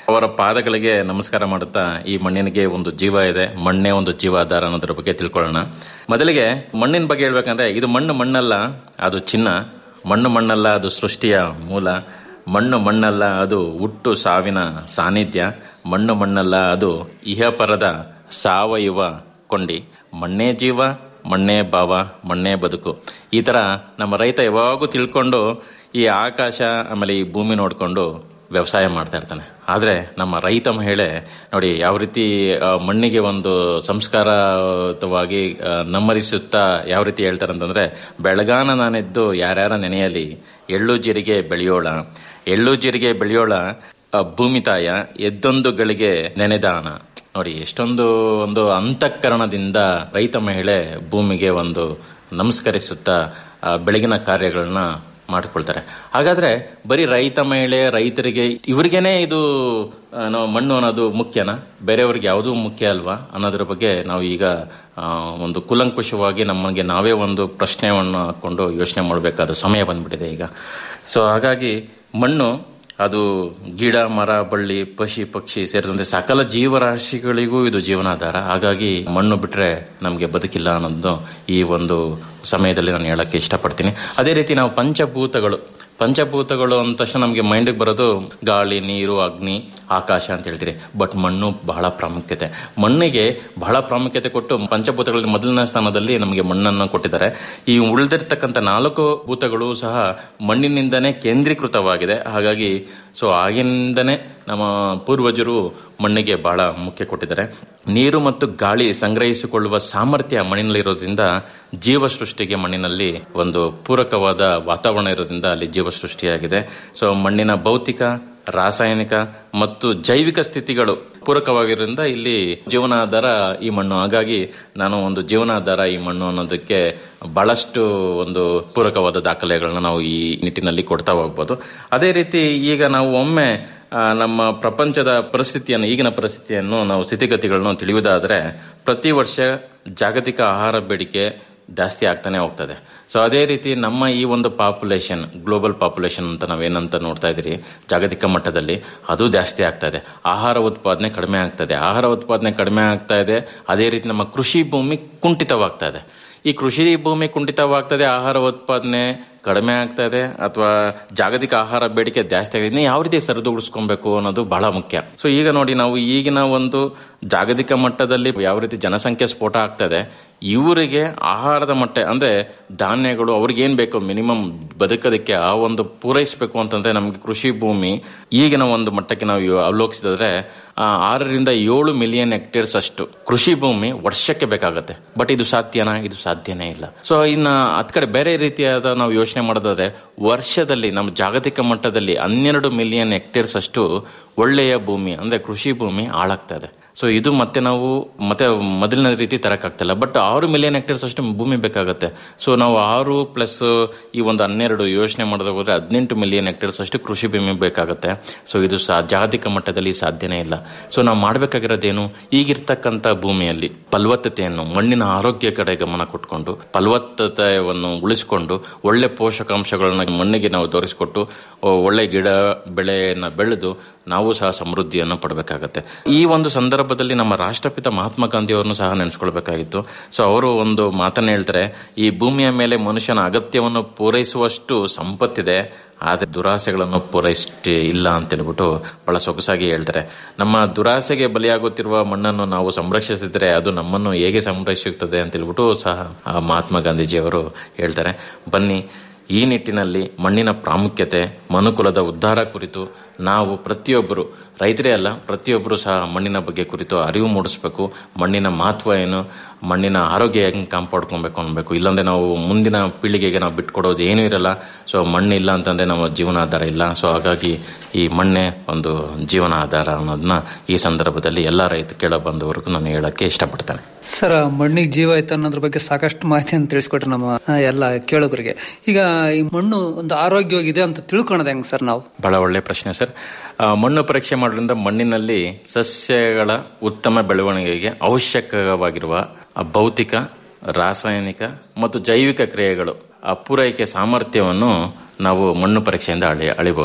Speaker 13: ಅವರ ಪಾದಗಳಿಗೆ ನಮಸ್ಕಾರ ಮಾಡುತ್ತಾ ಈ ಮಣ್ಣಿನಿಗೆ ಒಂದು ಜೀವ ಇದೆ ಮಣ್ಣೇ ಒಂದು ಜೀವಾಧಾರ ಅನ್ನೋದ್ರ ಬಗ್ಗೆ ತಿಳ್ಕೊಳ್ಳೋಣ ಮೊದಲಿಗೆ ಮಣ್ಣಿನ ಬಗ್ಗೆ ಹೇಳ್ಬೇಕಂದ್ರೆ ಇದು ಮಣ್ಣು ಮಣ್ಣಲ್ಲ ಅದು ಚಿನ್ನ ಮಣ್ಣು ಮಣ್ಣಲ್ಲ ಅದು ಸೃಷ್ಟಿಯ ಮೂಲ ಮಣ್ಣು ಮಣ್ಣಲ್ಲ ಅದು ಹುಟ್ಟು ಸಾವಿನ ಸಾನ್ನಿಧ್ಯ ಮಣ್ಣು ಮಣ್ಣಲ್ಲ ಅದು ಇಹಪರದ ಸಾವಯವ ಕೊಂಡಿ ಮಣ್ಣೇ ಜೀವ ಮಣ್ಣೇ ಭಾವ ಮಣ್ಣೇ ಬದುಕು ಈ ಥರ ನಮ್ಮ ರೈತ ಯಾವಾಗೂ ತಿಳ್ಕೊಂಡು ಈ ಆಕಾಶ ಆಮೇಲೆ ಈ ಭೂಮಿ ನೋಡಿಕೊಂಡು ವ್ಯವಸಾಯ ಮಾಡ್ತಾ ಇರ್ತಾನೆ ಆದರೆ ನಮ್ಮ ರೈತ ಮಹಿಳೆ ನೋಡಿ ಯಾವ ರೀತಿ ಆ, ಮಣ್ಣಿಗೆ ಒಂದು ಸಂಸ್ಕಾರಯುತವಾಗಿ ಆ, ನಮ್ಮರಿಸುತ್ತಾ ಯಾವ ರೀತಿ ಹೇಳ್ತಾರೆ ಅಂತಂದ್ರೆ ಬೆಳಗಾನ ನಾನೆದ್ದು ಯಾರ್ಯಾರ ನೆನೆಯಲಿ ಎಳ್ಳು ಜೀರಿಗೆ ಬೆಳೆಯೋಳ ಎಳ್ಳು ಜೀರಿಗೆ ಬೆಳೆಯೋಳ ಆ, ಭೂಮಿ ತಾಯ ಎದ್ದೊಂದು ಗಳಿಗೆ ನೆನೆದಾನ ನೋಡಿ ಎಷ್ಟೊಂದು ಒಂದು ಅಂತಃಕರಣದಿಂದ ರೈತ ಮಹಿಳೆ ಭೂಮಿಗೆ ಒಂದು ನಮಸ್ಕರಿಸುತ್ತಾ ಆ, ಬೆಳಗಿನ ಕಾರ್ಯಗಳನ್ನ ಮಾಡಿಕೊಳ್ತಾರೆ ಹಾಗಾದ್ರೆ ಬರೀ ರೈತ ಮಹಿಳೆ ರೈತರಿಗೆ ಇವರಿಗೇನೆ ಇದು ಏನೋ ಮಣ್ಣು ಅನ್ನೋದು ಮುಖ್ಯನಾ ಬೇರೆಯವ್ರಿಗೆ ಯಾವುದೂ ಮುಖ್ಯ ಅಲ್ವಾ ಅನ್ನೋದ್ರ ಬಗ್ಗೆ ನಾವು ಈಗ ಆ, ಒಂದು ಕುಲಂಕುಷವಾಗಿ ನಮಗೆ ನಾವೇ ಒಂದು ಪ್ರಶ್ನೆಯನ್ನು ಹಾಕೊಂಡು ಯೋಚನೆ ಮಾಡಬೇಕಾದ ಸಮಯ ಬಂದ್ಬಿಟ್ಟಿದೆ ಈಗ ಸೊ ಹಾಗಾಗಿ ಮಣ್ಣು ಅದು ಗಿಡ ಮರ ಬಳ್ಳಿ ಪಶಿ ಪಕ್ಷಿ ಸೇರಿದಂತೆ ಸಕಲ ಜೀವರಾಶಿಗಳಿಗೂ ಇದು ಜೀವನಾಧಾರ ಹಾಗಾಗಿ ಮಣ್ಣು ಬಿಟ್ರೆ ನಮಗೆ ಬದುಕಿಲ್ಲ ಅನ್ನೋದು ಈ ಒಂದು ಸಮಯದಲ್ಲಿ ನಾನು ಹೇಳಕ್ಕೆ ಇಷ್ಟಪಡ್ತೀನಿ ಅದೇ ರೀತಿ ನಾವು ಪಂಚಭೂತಗಳು ಪಂಚಭೂತಗಳು ಅಂದ ತಕ್ಷಣ ನಮಗೆ ಮೈಂಡಿಗೆ ಬರೋದು ಗಾಳಿ ನೀರು ಅಗ್ನಿ ಆಕಾಶ ಅಂತ ಹೇಳ್ತೀರಿ ಬಟ್ ಮಣ್ಣು ಬಹಳ ಪ್ರಾಮುಖ್ಯತೆ ಮಣ್ಣಿಗೆ ಬಹಳ ಪ್ರಾಮುಖ್ಯತೆ ಕೊಟ್ಟು ಪಂಚಭೂತಗಳಲ್ಲಿ ಮೊದಲನೇ ಸ್ಥಾನದಲ್ಲಿ ನಮಗೆ ಮಣ್ಣನ್ನು ಕೊಟ್ಟಿದ್ದಾರೆ ಈ ಉಳಿದಿರ್ತಕ್ಕಂಥ ನಾಲ್ಕು ಭೂತಗಳು ಸಹ ಮಣ್ಣಿನಿಂದನೇ ಕೇಂದ್ರೀಕೃತವಾಗಿದೆ ಹಾಗಾಗಿ ಸೊ ಆಗಿನಿಂದನೇ ನಮ್ಮ ಪೂರ್ವಜರು ಮಣ್ಣಿಗೆ ಬಹಳ ಮುಖ್ಯ ಕೊಟ್ಟಿದ್ದಾರೆ ನೀರು ಮತ್ತು ಗಾಳಿ ಸಂಗ್ರಹಿಸಿಕೊಳ್ಳುವ ಸಾಮರ್ಥ್ಯ ಮಣ್ಣಿನಲ್ಲಿರೋದ್ರಿಂದ ಜೀವ ಸೃಷ್ಟಿಗೆ ಮಣ್ಣಿನಲ್ಲಿ ಒಂದು ಪೂರಕವಾದ ವಾತಾವರಣ ಇರೋದ್ರಿಂದ ಅಲ್ಲಿ ಜೀವ ಸೃಷ್ಟಿಯಾಗಿದೆ ಸೊ ಮಣ್ಣಿನ ಭೌತಿಕ ರಾಸಾಯನಿಕ ಮತ್ತು ಜೈವಿಕ ಸ್ಥಿತಿಗಳು ಪೂರಕವಾಗಿರೋದ್ರಿಂದ ಇಲ್ಲಿ ಜೀವನಾಧಾರ ಈ ಮಣ್ಣು ಹಾಗಾಗಿ ನಾನು ಒಂದು ಜೀವನಾಧಾರ ಈ ಮಣ್ಣು ಅನ್ನೋದಕ್ಕೆ ಬಹಳಷ್ಟು ಒಂದು ಪೂರಕವಾದ ದಾಖಲೆಗಳನ್ನ ನಾವು ಈ ನಿಟ್ಟಿನಲ್ಲಿ ಕೊಡ್ತಾ ಹೋಗ್ಬೋದು ಅದೇ ರೀತಿ ಈಗ ನಾವು ಒಮ್ಮೆ ಆ, ನಮ್ಮ ಪ್ರಪಂಚದ ಪರಿಸ್ಥಿತಿಯನ್ನು ಈಗಿನ ಪರಿಸ್ಥಿತಿಯನ್ನು ನಾವು ಸ್ಥಿತಿಗತಿಗಳನ್ನು ತಿಳಿಯುವುದಾದರೆ ಪ್ರತಿ ವರ್ಷ ಜಾಗತಿಕ ಆಹಾರ ಬೇಡಿಕೆ ಜಾಸ್ತಿ ಆಗ್ತಾನೆ ಹೋಗ್ತದೆ ಸೊ ಅದೇ ರೀತಿ ನಮ್ಮ ಈ ಒಂದು ಪಾಪ್ಯುಲೇಷನ್ ಗ್ಲೋಬಲ್ ಪಾಪ್ಯುಲೇಷನ್ ಅಂತ ನಾವೇನಂತ ನೋಡ್ತಾ ಇದ್ದೀರಿ ಜಾಗತಿಕ ಮಟ್ಟದಲ್ಲಿ ಅದು ಜಾಸ್ತಿ ಆಗ್ತಾ ಇದೆ ಆಹಾರ ಉತ್ಪಾದನೆ ಕಡಿಮೆ ಆಗ್ತದೆ ಆಹಾರ ಉತ್ಪಾದನೆ ಕಡಿಮೆ ಆಗ್ತಾ ಇದೆ ಅದೇ ರೀತಿ ನಮ್ಮ ಕೃಷಿ ಭೂಮಿ ಕುಂಠಿತವಾಗ್ತಾ ಇದೆ ಈ ಕೃಷಿ ಭೂಮಿ ಕುಂಠಿತವಾಗ್ತದೆ ಆಹಾರ ಉತ್ಪಾದನೆ ಕಡಿಮೆ ಆಗ್ತಾ ಇದೆ ಅಥವಾ ಜಾಗತಿಕ ಆಹಾರ ಬೇಡಿಕೆ ಜಾಸ್ತಿ ಆಗಿದೆ ಇನ್ನು ಯಾವ ರೀತಿ ಸರಿದೂಗಿಸ್ಕೊಬೇಕು ಅನ್ನೋದು ಬಹಳ ಮುಖ್ಯ ಸೊ ಈಗ ನೋಡಿ ನಾವು ಈಗಿನ ಒಂದು ಜಾಗತಿಕ ಮಟ್ಟದಲ್ಲಿ ಯಾವ ರೀತಿ ಜನಸಂಖ್ಯೆ ಸ್ಫೋಟ ಆಗ್ತದೆ ಇವರಿಗೆ ಆಹಾರದ ಮಟ್ಟ ಅಂದ್ರೆ ಧಾನ್ಯಗಳು ಅವ್ರಿಗೆ ಏನ್ ಬೇಕು ಮಿನಿಮಮ್ ಬದುಕೋದಕ್ಕೆ ಆ ಒಂದು ಪೂರೈಸಬೇಕು ಅಂತಂದ್ರೆ ನಮಗೆ ಕೃಷಿ ಭೂಮಿ ಈಗಿನ ಒಂದು ಮಟ್ಟಕ್ಕೆ ನಾವು ಇವ- ಅವಲೋಕಿಸಿದ್ರೆ ಆ, ಆರರಿಂದ ಏಳು ಮಿಲಿಯನ್ ಹೆಕ್ಟೇರ್ಸ್ ಅಷ್ಟು ಕೃಷಿ ಭೂಮಿ ವರ್ಷಕ್ಕೆ ಬೇಕಾಗತ್ತೆ ಬಟ್ ಇದು ಸಾಧ್ಯನಾ ಇದು ಸಾಧ್ಯನೇ ಇಲ್ಲ ಸೊ ಇನ್ನ ಅದ್ ಕಡೆ ಬೇರೆ ರೀತಿಯಾದ ನಾವು ಯೋಚನೆ ಮಾಡೋದಾದ್ರೆ ವರ್ಷದಲ್ಲಿ ನಮ್ಮ ಜಾಗತಿಕ ಮಟ್ಟದಲ್ಲಿ ಹನ್ನೆರಡು ಮಿಲಿಯನ್ ಹೆಕ್ಟೇರ್ಸ್ ಅಷ್ಟು ಒಳ್ಳೆಯ ಭೂಮಿ ಅಂದ್ರೆ ಕೃಷಿ ಭೂಮಿ ಹಾಳಾಗ್ತಾ ಇದೆ ಸೊ ಇದು ಮತ್ತೆ ನಾವು ಮತ್ತೆ ಮೊದಲಿನ ರೀತಿ ತರಕ್ಕಾಗ್ತಿಲ್ಲ ಬಟ್ ಆರು ಮಿಲಿಯನ್ ಹೆಕ್ಟೇರ್ಸ್ ಅಷ್ಟು ಭೂಮಿ ಬೇಕಾಗುತ್ತೆ ಸೊ ನಾವು ಆರು ಪ್ಲಸ್ ಈ ಒಂದು ಹನ್ನೆರಡು ಯೋಚನೆ ಮಾಡಿದ್ರೆ ಹೋದ್ರೆ ಹದಿನೆಂಟು ಮಿಲಿಯನ್ ಹೆಕ್ಟೇರ್ಸ್ ಅಷ್ಟು ಕೃಷಿ ಭೂಮಿ ಬೇಕಾಗುತ್ತೆ ಸೊ ಇದು ಸಾ ಜಾಗತಿಕ ಮಟ್ಟದಲ್ಲಿ ಸಾಧ್ಯನೇ ಇಲ್ಲ ಸೊ ನಾವು ಮಾಡಬೇಕಾಗಿರೋದೇನು ಈಗಿರ್ತಕ್ಕಂಥ ಭೂಮಿಯಲ್ಲಿ ಫಲವತ್ತತೆಯನ್ನು ಮಣ್ಣಿನ ಆರೋಗ್ಯ ಕಡೆ ಗಮನ ಕೊಟ್ಕೊಂಡು ಫಲವತ್ತತೆಯನ್ನು ಉಳಿಸಿಕೊಂಡು ಒಳ್ಳೆ ಪೋಷಕಾಂಶಗಳನ್ನ ಮಣ್ಣಿಗೆ ನಾವು ತೋರಿಸಿಕೊಟ್ಟು ಓ, ಒಳ್ಳೆ ಗಿಡ ಬೆಳೆಯನ್ನ ಬೆಳೆದು ನಾವು ಸಹ ಸಮೃದ್ಧಿಯನ್ನು ಪಡಬೇಕಾಗತ್ತೆ ಈ ಒಂದು ಸಂದರ್ಭದಲ್ಲಿ ನಮ್ಮ ರಾಷ್ಟ್ರಪಿತ ಮಹಾತ್ಮ ಗಾಂಧಿ ಅವರನ್ನು ಸಹ ನೆನೆಸ್ಕೊಳ್ಬೇಕಾಗಿತ್ತು ಸೊ ಅವರು ಒಂದು ಮಾತನ್ನ ಹೇಳ್ತಾರೆ ಈ ಭೂಮಿಯ ಮೇಲೆ ಮನುಷ್ಯನ ಅಗತ್ಯವನ್ನು ಪೂರೈಸುವಷ್ಟು ಸಂಪತ್ತಿದೆ ಆದರೆ ದುರಾಸೆಗಳನ್ನು ಪೂರೈಸಿ ಇಲ್ಲ ಅಂತ ಹೇಳ್ಬಿಟ್ಟು ಬಹಳ ಸೊಗಸಾಗಿ ಹೇಳ್ತಾರೆ ನಮ್ಮ ದುರಾಸೆಗೆ ಬಲಿಯಾಗುತ್ತಿರುವ ಮಣ್ಣನ್ನು ನಾವು ಸಂರಕ್ಷಿಸಿದ್ರೆ ಅದು ನಮ್ಮನ್ನು ಹೇಗೆ ಸಂರಕ್ಷಿಸುತ್ತದೆ ಅಂತ ಹೇಳ್ಬಿಟ್ಟು ಸಹ ಆ ಮಹಾತ್ಮ ಗಾಂಧೀಜಿಯವರು ಹೇಳ್ತಾರೆ ಬನ್ನಿ ಈ ನಿಟ್ಟಿನಲ್ಲಿ ಮಣ್ಣಿನ ಪ್ರಾಮುಖ್ಯತೆ ಮನುಕುಲದ ಉದ್ಧಾರ ಕುರಿತು ನಾವು ಪ್ರತಿಯೊಬ್ಬರು ರೈತರೇ ಅಲ್ಲ ಪ್ರತಿಯೊಬ್ಬರು ಸಹ ಮಣ್ಣಿನ ಬಗ್ಗೆ ಕುರಿತು ಅರಿವು ಮೂಡಿಸ್ಬೇಕು ಮಣ್ಣಿನ ಮಹತ್ವ ಏನು ಮಣ್ಣಿನ ಆರೋಗ್ಯ ಹೆಂಗೆ ಕಾಪಾಡ್ಕೊಬೇಕು ಅನ್ಬೇಕು ಇಲ್ಲಾಂದ್ರೆ ನಾವು ಮುಂದಿನ ಪೀಳಿಗೆಗೆ ನಾವು ಬಿಟ್ಕೊಡೋದು ಏನೂ ಇರಲ್ಲ ಸೊ ಮಣ್ಣು ಇಲ್ಲ ಅಂತಂದ್ರೆ ನಮ್ಮ ಜೀವನ ಆಧಾರ ಇಲ್ಲ ಸೊ ಹಾಗಾಗಿ ಈ ಮಣ್ಣೆ ಒಂದು ಜೀವನ ಆಧಾರ ಅನ್ನೋದನ್ನ ಈ ಸಂದರ್ಭದಲ್ಲಿ ಎಲ್ಲ ರೈತ ಕೇಳ ಬಂದವರೆಗೂ ನಾನು ಹೇಳಕ್ಕೆ ಇಷ್ಟಪಡ್ತೇನೆ
Speaker 12: ಸರ್ ಮಣ್ಣಿಗೆ ಜೀವ ಐತೆ ಅನ್ನೋದ್ರ ಬಗ್ಗೆ ಸಾಕಷ್ಟು ಮಾಹಿತಿಯನ್ನು ತಿಳಿಸ್ಕೊಟ್ರೆ ನಮ್ಮ ಆ, ಎಲ್ಲ ಕೇಳೋಗರಿಗೆ ಈಗ ಈ ಮಣ್ಣು ಒಂದು ಆರೋಗ್ಯವಾಗಿದೆ ಅಂತ ತಿಳ್ಕೊಳೋದು ಹೆಂಗ್ ಸರ್ ನಾವು
Speaker 13: ಬಹಳ ಒಳ್ಳೆಯ ಪ್ರಶ್ನೆ ಸರ್ ಆ, ಮಣ್ಣು ಪರೀಕ್ಷೆ ಮಾಡೋದ್ರಿಂದ ಮಣ್ಣಿನಲ್ಲಿ ಸಸ್ಯಗಳ ಉತ್ತಮ ಬೆಳವಣಿಗೆಗೆ ಅವಶ್ಯಕವಾಗಿರುವ ಆ ಭೌತಿಕ ರಾಸಾಯನಿಕ ಮತ್ತು ಜೈವಿಕ ಕ್ರಿಯೆಗಳು ಆ ಪೂರೈಕೆ ಸಾಮರ್ಥ್ಯವನ್ನು ನಾವು ಮಣ್ಣು ಪರೀಕ್ಷೆಯಿಂದ ಅಳಿ ಅಳಿಬಹುದು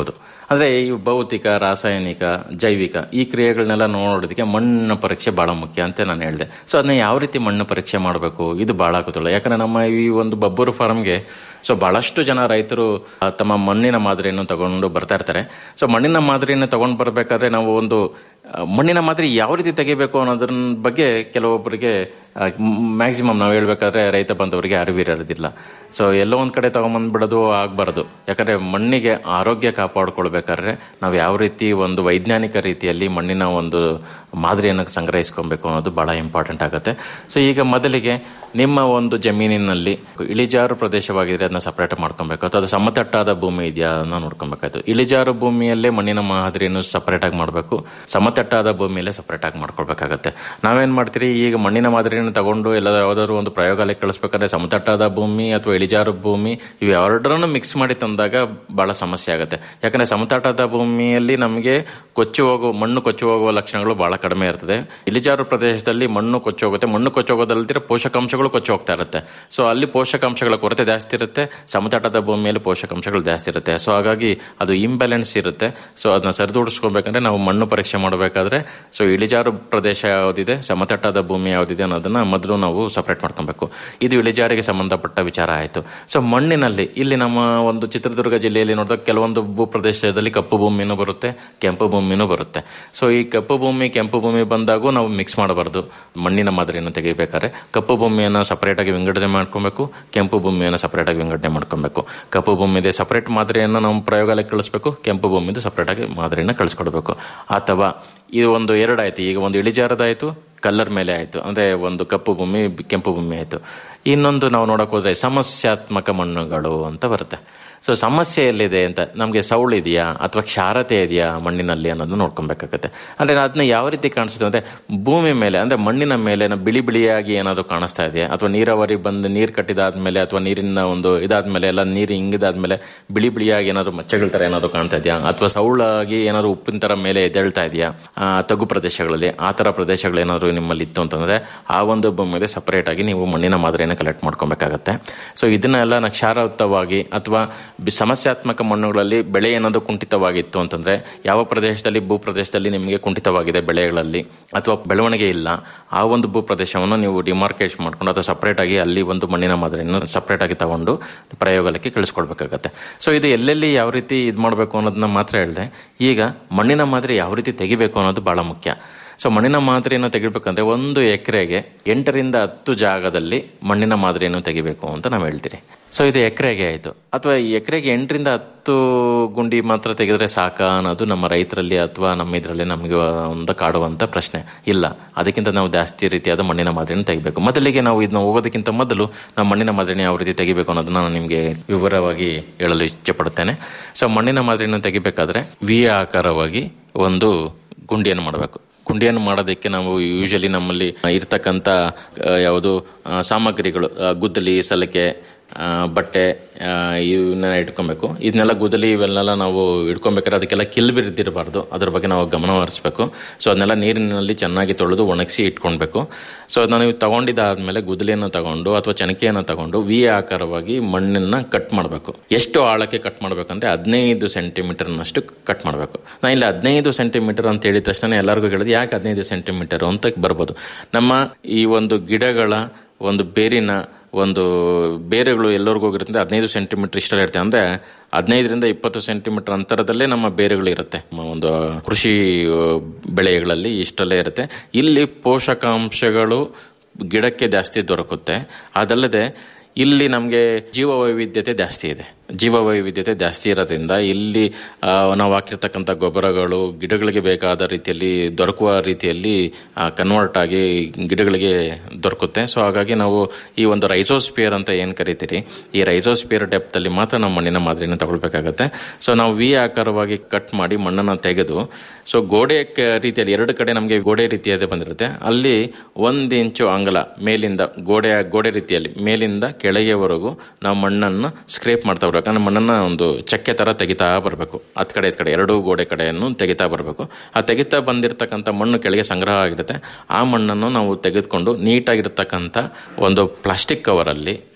Speaker 13: ಅಂದ್ರೆ ಈ ಭೌತಿಕ ರಾಸಾಯನಿಕ ಜೈವಿಕ ಈ ಕ್ರಿಯೆಗಳನ್ನೆಲ್ಲ ನೋಡೋದಕ್ಕೆ ಮಣ್ಣಿನ ಪರೀಕ್ಷೆ ಬಹಳ ಮುಖ್ಯ ಅಂತ ನಾನು ಹೇಳಿದೆ ಸೊ ಅದನ್ನ ಯಾವ ರೀತಿ ಮಣ್ಣು ಪರೀಕ್ಷೆ ಮಾಡಬೇಕು ಇದು ಬಹಳ ಕುತೂಹಲ ಯಾಕಂದ್ರೆ ನಮ್ಮ ಈ ಒಂದು ಬಬ್ಬೂರು ಫಾರ್ಮ್ಗೆ ಸೊ ಬಹಳಷ್ಟು ಜನ ರೈತರು ಆ, ತಮ್ಮ ಮಣ್ಣಿನ ಮಾದರಿಯನ್ನು ತಗೊಂಡು ಬರ್ತಾ ಇರ್ತಾರೆ ಸೊ ಮಣ್ಣಿನ ಮಾದರಿಯನ್ನು ತಗೊಂಡು ಬರಬೇಕಾದ್ರೆ ನಾವು ಒಂದು ಆ, ಮಣ್ಣಿನ ಮಾದರಿ ಯಾವ ರೀತಿ ತೆಗಿಬೇಕು ಅನ್ನೋದ್ರ ಬಗ್ಗೆ ಕೆಲವೊಬ್ಬರಿಗೆ ಮ್ಯಾಕ್ಸಿಮಮ್ ನಾವು ಹೇಳ್ಬೇಕಾದ್ರೆ ರೈತ ಬಂದವರಿಗೆ ಅರಿವಿರೋದಿಲ್ಲ ಸೊ ಎಲ್ಲೋ ಒಂದು ಕಡೆ ತಗೊಂಬಂದ್ಬಿಡೋದು ಆಗಬಾರ್ದು ಯಾಕಂದ್ರೆ ಮಣ್ಣಿಗೆ ಆರೋಗ್ಯ ಕಾಪಾಡ್ಕೊಳ್ಬೇಕಾದ್ರೆ ನಾವು ಯಾವ ರೀತಿ ಒಂದು ವೈಜ್ಞಾನಿಕ ರೀತಿಯಲ್ಲಿ ಮಣ್ಣಿನ ಒಂದು ಮಾದರಿಯನ್ನು ಸಂಗ್ರಹಿಸ್ಕೊಬೇಕು ಅನ್ನೋದು ಬಹಳ ಇಂಪಾರ್ಟೆಂಟ್ ಆಗುತ್ತೆ ಸೊ ಈಗ ಮೊದಲಿಗೆ ನಿಮ್ಮ ಒಂದು ಜಮೀನಿನಲ್ಲಿ ಇಳಿಜಾರು ಪ್ರದೇಶವಾಗಿದ್ರೆ ಅದನ್ನ ಸಪರೇಟ್ ಮಾಡ್ಕೊಬೇಕು ಅಥವಾ ಅದು ಸಮತಟ್ಟಾದ ಭೂಮಿ ಇದೆಯಾ ಅದನ್ನ ನೋಡ್ಕೊಬೇಕಾಯ್ತು ಇಳಿಜಾರು ಭೂಮಿಯಲ್ಲೇ ಮಣ್ಣಿನ ಮಾದರಿಯನ್ನು ಸಪರೇಟ್ ಆಗಿ ಮಾಡಬೇಕು ಸಮತಟ್ಟಾದ ಭೂಮಿಯಲ್ಲೇ ಸಪರೇಟ್ ಆಗಿ ಮಾಡ್ಕೊಳ್ಬೇಕಾಗತ್ತೆ ನಾವೇನ್ ಮಾಡ್ತೀರಿ ಈಗ ಮಣ್ಣಿನ ಮಾದರಿಯನ್ನು ತಗೊಂಡು ಎಲ್ಲ ಯಾವ್ದಾದ್ರು ಒಂದು ಪ್ರಯೋಗಾಲಯಕ್ಕೆ ಕಳಿಸ್ಬೇಕಾದ್ರೆ ಸಮತಟ್ಟಾದ ಭೂಮಿ ಅಥವಾ ಇಳಿಜಾರು ಭೂಮಿ ಇವು ಎರಡರನ್ನು ಮಿಕ್ಸ್ ಮಾಡಿ ತಂದಾಗ ಬಹಳ ಸಮಸ್ಯೆ ಆಗುತ್ತೆ ಯಾಕಂದ್ರೆ ಸಮತಟ್ಟಾದ ಭೂಮಿಯಲ್ಲಿ ನಮಗೆ ಕೊಚ್ಚಿ ಹೋಗುವ ಮಣ್ಣು ಕೊಚ್ಚಿ ಹೋಗುವ ಲಕ್ಷಣಗಳು ಬಹಳ ಕಡಿಮೆ ಇರ್ತದೆ ಇಳಿಜಾರು ಪ್ರದೇಶದಲ್ಲಿ ಮಣ್ಣು ಕೊಚ್ಚಿ ಹೋಗುತ್ತೆ ಮಣ್ಣು ಕೊಚ್ಚಿ ಹೋಗೋದಲ್ದಿರ ಪೋಷಕಾಂಶಗಳು ಕೊಚ್ಚಿ ಹೋಗ್ತಾ ಇರುತ್ತೆ ಸೊ ಅಲ್ಲಿ ಪೋಷಕಾಂಶಗಳ ಕೊರತೆ ಜಾಸ್ತಿ ಇರುತ್ತೆ ಸಮತಟ್ಟಾದ ಭೂಮಿಯಲ್ಲಿ ಪೋಷಕಾಂಶಗಳು ಜಾಸ್ತಿ ಇರುತ್ತೆ ಸೊ ಹಾಗಾಗಿ ಅದು ಇಂಬ್ಯಾಲೆನ್ಸ್ ಇರುತ್ತೆ ಸೊ ಅದನ್ನ ಸರಿದೂಡಿಸ್ಕೊಬೇಕಂದ್ರೆ ನಾವು ಮಣ್ಣು ಪರೀಕ್ಷೆ ಮಾಡಬೇಕಾದ್ರೆ ಸೊ ಇಳಿಜಾರು ಪ್ರದೇಶ ಯಾವುದಿದೆ ಸಮತಟ್ಟಾದ ಭೂಮಿ ಯಾವುದಿದೆ ಅನ್ನೋದನ್ನ ಮೊದಲು ನಾವು ಸಪರೇಟ್ ಮಾಡ್ಕೊಬೇಕು ಇದು ಇಳಿಜಾರಿಗೆ ಸಂಬಂಧಪಟ್ಟ ವಿಚಾರ ಆಯಿತು ಸೊ ಮಣ್ಣಿನಲ್ಲಿ ಇಲ್ಲಿ ನಮ್ಮ ಒಂದು ಚಿತ್ರದುರ್ಗ ಜಿಲ್ಲೆಯಲ್ಲಿ ನೋಡಿದಾಗ ಕೆಲವೊಂದು ಭೂ ಪ್ರದೇಶದಲ್ಲಿ ಕಪ್ಪು ಭೂಮಿನೂ ಬರುತ್ತೆ ಕೆಂಪು ಭೂಮಿನೂ ಬರುತ್ತೆ ಸೊ ಈ ಕಪ್ಪು ಭೂಮಿ ಕೆಂಪು ಭೂಮಿ ಬಂದಾಗೂ ನಾವು ಮಿಕ್ಸ್ ಮಾಡಬಾರ್ದು ಮಣ್ಣಿನ ಮಾದರಿಯನ್ನು ತೆಗಿಬೇಕಾದ್ರೆ ಕಪ್ಪು ಭೂಮಿಯನ್ನು ಸಪರೇಟ್ ಆಗಿ ವಿಂಗಡಣೆ ಮಾಡ್ಕೊಬೇಕು ಕೆಂಪು ಭೂಮಿಯನ್ನು ಸಪರೇಟ್ ಆಗಿ ವಿಂಗಡಣೆ ಮಾಡ್ಕೊಬೇಕು ಕಪ್ಪು ಭೂಮಿದೆ ಸಪರೇಟ್ ಮಾದರಿಯನ್ನು ನಾವು ಪ್ರಯೋಗಾಲಯಕ್ಕೆ ಕಳಿಸ್ಬೇಕು ಕೆಂಪು ಭೂಮಿದು ಸಪರೇಟ್ ಆಗಿ ಮಾದರಿಯನ್ನು ಕಳಿಸ್ಕೊಡ್ಬೇಕು ಅಥವಾ ಇದು ಒಂದು ಎರಡಾಯ್ತು ಈಗ ಒಂದು ಇಳಿಜಾರದಾಯ್ತು ಕಲ್ಲರ್ ಮೇಲೆ ಆಯ್ತು ಅಂದ್ರೆ ಒಂದು ಕಪ್ಪು ಭೂಮಿ ಕೆಂಪು ಭೂಮಿ ಆಯ್ತು ಇನ್ನೊಂದು ನಾವು ನೋಡಕ್ ಹೋದ್ರೆ ಸಮಸ್ಯಾತ್ಮಕ ಮಣ್ಣುಗಳು ಅಂತ ಬರುತ್ತೆ ಸೊ ಸಮಸ್ಯೆ ಎಲ್ಲಿದೆ ಅಂತ ನಮಗೆ ಸೌಳು ಇದೆಯಾ ಅಥವಾ ಕ್ಷಾರತೆ ಇದೆಯಾ ಮಣ್ಣಿನಲ್ಲಿ ಅನ್ನೋದನ್ನ ನೋಡ್ಕೊಬೇಕಾಗತ್ತೆ ಅಂದ್ರೆ ಅದನ್ನ ಯಾವ ರೀತಿ ಕಾಣಿಸುತ್ತೆ ಅಂದ್ರೆ ಭೂಮಿ ಮೇಲೆ ಅಂದ್ರೆ ಮಣ್ಣಿನ ಮೇಲೆ ನ- ಬಿಳಿ ಬಿಳಿಯಾಗಿ ಏನಾದ್ರು ಕಾಣಿಸ್ತಾ ಇದೆಯಾ ಅಥವಾ ನೀರಾವರಿ ಬಂದು ನೀರು ಕಟ್ಟಿದಾದ್ಮೇಲೆ ಅಥವಾ ನೀರಿನ ಒಂದು ಇದಾದ್ಮೇಲೆ ಎಲ್ಲ ನೀರು ಹಿಂಗಿದಾದ್ಮೇಲೆ ಬಿಳಿ ಬಿಳಿಯಾಗಿ ಏನಾದ್ರು ಮಚ್ಚೆಗಳ ತರ ಏನಾದ್ರು ಕಾಣ್ತಾ ಇದೆಯಾ ಅಥವಾ ಸೌಳಾಗಿ ಏನಾದ್ರು ಉಪ್ಪಿನ ತರ ಮೇಲೆ ಎದ್ದೇಳ್ತಾ ಇದೆಯಾ ಆ, ತಗ್ಗು ಪ್ರದೇಶಗಳಲ್ಲಿ ಆ ತರ ಪ್ರದೇಶಗಳು ಏನಾದ್ರು ನಿಮ್ಮಲ್ಲಿ ಇತ್ತು ಅಂತಂದ್ರೆ ಆ ಒಂದು ಭೂಮಿಗೆ ಸಪರೇಟ್ ಆಗಿ ನೀವು ಮಣ್ಣಿನ ಮಾದರಿಯನ್ನು ಕಲೆಕ್ಟ್ ಮಾಡ್ಕೊಬೇಕಾಗತ್ತೆ ಸೊ ಇದನ್ನೆಲ್ಲ ನಕ್ಷಾರಯುಕ್ತವಾಗಿ ಅಥವಾ ಬಿ- ಸಮಸ್ಯಾತ್ಮಕ ಮಣ್ಣುಗಳಲ್ಲಿ ಬೆಳೆ ಏನಾದ್ರು ಕುಂಠಿತವಾಗಿತ್ತು ಅಂತಂದ್ರೆ ಯಾವ ಪ್ರದೇಶದಲ್ಲಿ ಭೂ ಪ್ರದೇಶದಲ್ಲಿ ನಿಮಗೆ ಕುಂಠಿತವಾಗಿದೆ ಬೆಳೆಗಳಲ್ಲಿ ಅಥವಾ ಬೆಳವಣಿಗೆ ಇಲ್ಲ ಆ ಒಂದು ಭೂ ಪ್ರದೇಶವನ್ನು ನೀವು ಡಿಮಾರ್ಕೇಟ್ ಮಾಡ್ಕೊಂಡು ಅಥವಾ ಸಪರೇಟ್ ಆಗಿ ಅಲ್ಲಿ ಒಂದು ಮಣ್ಣಿನ ಮಾದರಿಯನ್ನು ಸಪರೇಟ್ ಆಗಿ ತಗೊಂಡು ಪ್ರಯೋಗಾಲಯಕ್ಕೆ ಕಳಿಸ್ಕೊಡ್ಬೇಕಾಗತ್ತೆ ಸೊ ಇದು ಎಲ್ಲೆಲ್ಲಿ ಯಾವ ರೀತಿ ಇದು ಮಾಡಬೇಕು ಅನ್ನೋದನ್ನ ಮಾತ್ರ ಹೇಳಿದೆ ಈಗ ಮಣ್ಣಿನ ಮಾದರಿ ಯಾವ ರೀತಿ ತೆಗಿಬೇಕು ಅನ್ನೋದು ಬಹಳ ಮುಖ್ಯ ಸೊ ಮಣ್ಣಿನ ಮಾದರಿಯನ್ನು ತೆಗಿಬೇಕಂದ್ರೆ ಒಂದು ಎಕರೆಗೆ ಎಂಟರಿಂದ ಹತ್ತು ಜಾಗದಲ್ಲಿ ಮಣ್ಣಿನ ಮಾದರಿಯನ್ನು ತೆಗಿಬೇಕು ಅಂತ ನಾವು ಹೇಳ್ತೀರಿ ಸೊ ಇದು ಎಕರೆಗೆ ಆಯಿತು ಅಥವಾ ಈ ಎಕರೆಗೆ ಎಂಟರಿಂದ ಹತ್ತು ಗುಂಡಿ ಮಾತ್ರ ತೆಗೆದ್ರೆ ಸಾಕಾ ಅನ್ನೋದು ನಮ್ಮ ರೈತರಲ್ಲಿ ಅಥವಾ ನಮ್ಮ ಇದರಲ್ಲಿ ನಮಗೆ ಒಂದು ಕಾಡುವಂತ ಪ್ರಶ್ನೆ ಇಲ್ಲ ಅದಕ್ಕಿಂತ ನಾವು ಜಾಸ್ತಿ ರೀತಿಯಾದ ಮಣ್ಣಿನ ಮಾದರಿಯನ್ನು ತೆಗಿಬೇಕು ಮೊದಲಿಗೆ ನಾವು ಇದನ್ನ ಹೋಗೋದಕ್ಕಿಂತ ಮೊದಲು ನಾವು ಮಣ್ಣಿನ ಮಾದರಿನ ಯಾವ ರೀತಿ ತೆಗಿಬೇಕು ಅನ್ನೋದನ್ನ ನಾನು ನಿಮಗೆ ವಿವರವಾಗಿ ಹೇಳಲು ಇಚ್ಛೆ ಪಡುತ್ತೇನೆ ಸೊ ಮಣ್ಣಿನ ಮಾದರಿಯನ್ನು ತೆಗಿಬೇಕಾದ್ರೆ ವಿ ಆಕಾರವಾಗಿ ಒಂದು ಗುಂಡಿಯನ್ನು ಮಾಡಬೇಕು ಗುಂಡಿಯನ್ನು ಮಾಡೋದಕ್ಕೆ ನಾವು ಯೂಶಲಿ ನಮ್ಮಲ್ಲಿ ಇರ್ತಕ್ಕಂಥ ಆ, ಯಾವುದು ಆ, ಸಾಮಗ್ರಿಗಳು ಆ, ಗುದ್ದಲಿ ಸಲಕೆ ಆ, ಬಟ್ಟೆ ಆ, ಇವನ್ನ ಇಟ್ಕೊಬೇಕು ಇದನ್ನೆಲ್ಲ ಗುದ್ದಲಿ ಇವೆಲ್ಲ ನಾವು ಇಟ್ಕೊಬೇಕಾದ್ರೆ ಅದಕ್ಕೆಲ್ಲ ಕಿಲ್ ಬಿದ್ದಿರಬಾರ್ದು ಅದ್ರ ಬಗ್ಗೆ ನಾವು ಗಮನ ಹರಿಸ್ಬೇಕು ಸೊ ಅದನ್ನೆಲ್ಲ ನೀರಿನಲ್ಲಿ ಚೆನ್ನಾಗಿ ತೊಳೆದು ಒಣಗಿಸಿ ಇಟ್ಕೊಳ್ಬೇಕು ಸೊ ಅದನ್ನ ನೀವು ತಗೊಂಡಿದ್ದಾದ್ಮೇಲೆ ಗುದ್ದಲಿಯನ್ನು ತಗೊಂಡು ಅಥವಾ ಚಣಿಕೆಯನ್ನು ತಗೊಂಡು ವಿ ಆಕಾರವಾಗಿ ಮಣ್ಣನ್ನ ಕಟ್ ಮಾಡಬೇಕು ಎಷ್ಟು ಆಳಕ್ಕೆ ಕಟ್ ಮಾಡ್ಬೇಕಂದ್ರೆ ಹದಿನೈದು ಸೆಂಟಿಮೀಟರ್ನಷ್ಟು ಕಟ್ ಮಾಡಬೇಕು ನಾ ಇಲ್ಲಿ ಹದಿನೈದು ಸೆಂಟಿಮೀಟರ್ ಅಂತ ಹೇಳಿದ ತಕ್ಷಣ ಎಲ್ಲರಿಗೂ ಹೇಳಿದ್ರೆ ಯಾಕೆ ಹದಿನೈದು ಸೆಂಟಿಮೀಟರ್ ಅಂತ ಬರ್ಬೋದು ನಮ್ಮ ಈ ಒಂದು ಗಿಡಗಳ ಒಂದು ಬೇರಿನ ಒಂದು ಬೇರೆಗಳು ಎಲ್ಲರಿಗೂ ಹೋಗಿರುತ್ತೆ ಹದಿನೈದು ಸೆಂಟಿಮೀಟರ್ ಇಷ್ಟಲ್ಲಿ ಇರುತ್ತೆ ಅಂದ್ರೆ ಹದಿನೈದರಿಂದ ಇಪ್ಪತ್ತು ಸೆಂಟಿಮೀಟರ್ ಅಂತರದಲ್ಲೇ ನಮ್ಮ ಬೇರುಗಳು ಇರುತ್ತೆ ಮ- ಒಂದು ಕೃಷಿ ಆ, ಬೆಳೆಗಳಲ್ಲಿ ಇಷ್ಟಲ್ಲೇ ಇರುತ್ತೆ ಇಲ್ಲಿ ಪೋಷಕಾಂಶಗಳು ಗಿಡಕ್ಕೆ ಜಾಸ್ತಿ ದೊರಕುತ್ತೆ ಅದಲ್ಲದೆ ಇಲ್ಲಿ ನಮಗೆ ಜೀವ ವೈವಿಧ್ಯತೆ ಜಾಸ್ತಿ ಇದೆ ಜೀವ ವೈವಿಧ್ಯತೆ ಜಾಸ್ತಿ ಇರೋದ್ರಿಂದ ಇಲ್ಲಿ ಆ, ನಾವು ಹಾಕಿರ್ತಕ್ಕಂಥ ಗೊಬ್ಬರಗಳು ಗಿಡಗಳಿಗೆ ಬೇಕಾದ ರೀತಿಯಲ್ಲಿ ದೊರಕುವ ರೀತಿಯಲ್ಲಿ ಕನ್ವರ್ಟ್ ಆಗಿ ಗಿಡಗಳಿಗೆ ದೊರಕುತ್ತೆ ಸೊ ಹಾಗಾಗಿ ನಾವು ಈ ಒಂದು ರೈಸೋಸ್ಪಿಯರ್ ಅಂತ ಏನು ಕರಿತೀರಿ ಈ ರೈಸೋಸ್ಪಿಯರ್ ಡೆಪ್ತ್ ಅಲ್ಲಿ ಮಾತ್ರ ನಾವು ಮಣ್ಣಿನ ಮಾದರಿನ ತಗೊಳ್ಬೇಕಾಗತ್ತೆ ಸೊ ನಾವು ವಿ ಆಕಾರವಾಗಿ ಕಟ್ ಮಾಡಿ ಮಣ್ಣನ್ನು ತೆಗೆದು ಸೊ ಗೋಡೆ ಕ- ರೀತಿಯಲ್ಲಿ ಎರಡು ಕಡೆ ನಮಗೆ ಗೋಡೆ ರೀತಿಯದೇ ಬಂದಿರುತ್ತೆ ಅಲ್ಲಿ ಒಂದು ಇಂಚು ಅಂಗಲ ಮೇಲಿಂದ ಗೋಡೆ ಗೋಡೆ ರೀತಿಯಲ್ಲಿ ಮೇಲಿಂದ ಕೆಳಗೆವರೆಗೂ ನಾವು ಮಣ್ಣನ್ನು ಸ್ಕ್ರೇಪ್ ಮಾಡ್ತಾ ಬರ್ಬೇಕು ಅಂದ್ರೆ ಮಣ್ಣನ್ನು ಒಂದು ಚಕ್ಕೆ ತರ ತೆಗಿತಾ ಬರಬೇಕು ಹತ್ ಕಡೆ ಇದ್ ಕಡೆ ಎರಡೂ ಗೋಡೆ ಕಡೆಯನ್ನು ತೆಗಿತಾ ಬರಬೇಕು ಆ ತೆಗಿತಾ ಬಂದಿರತಕ್ಕಂಥ ಮಣ್ಣು ಕೆಳಗೆ ಸಂಗ್ರಹ ಆಗಿರುತ್ತೆ ಆ ಮಣ್ಣನ್ನು ನಾವು ತೆಗೆದುಕೊಂಡು ನೀಟಾಗಿರ್ತಕ್ಕಂಥ ಒಂದು ಪ್ಲಾಸ್ಟಿಕ್ ಕವರಲ್ಲಿ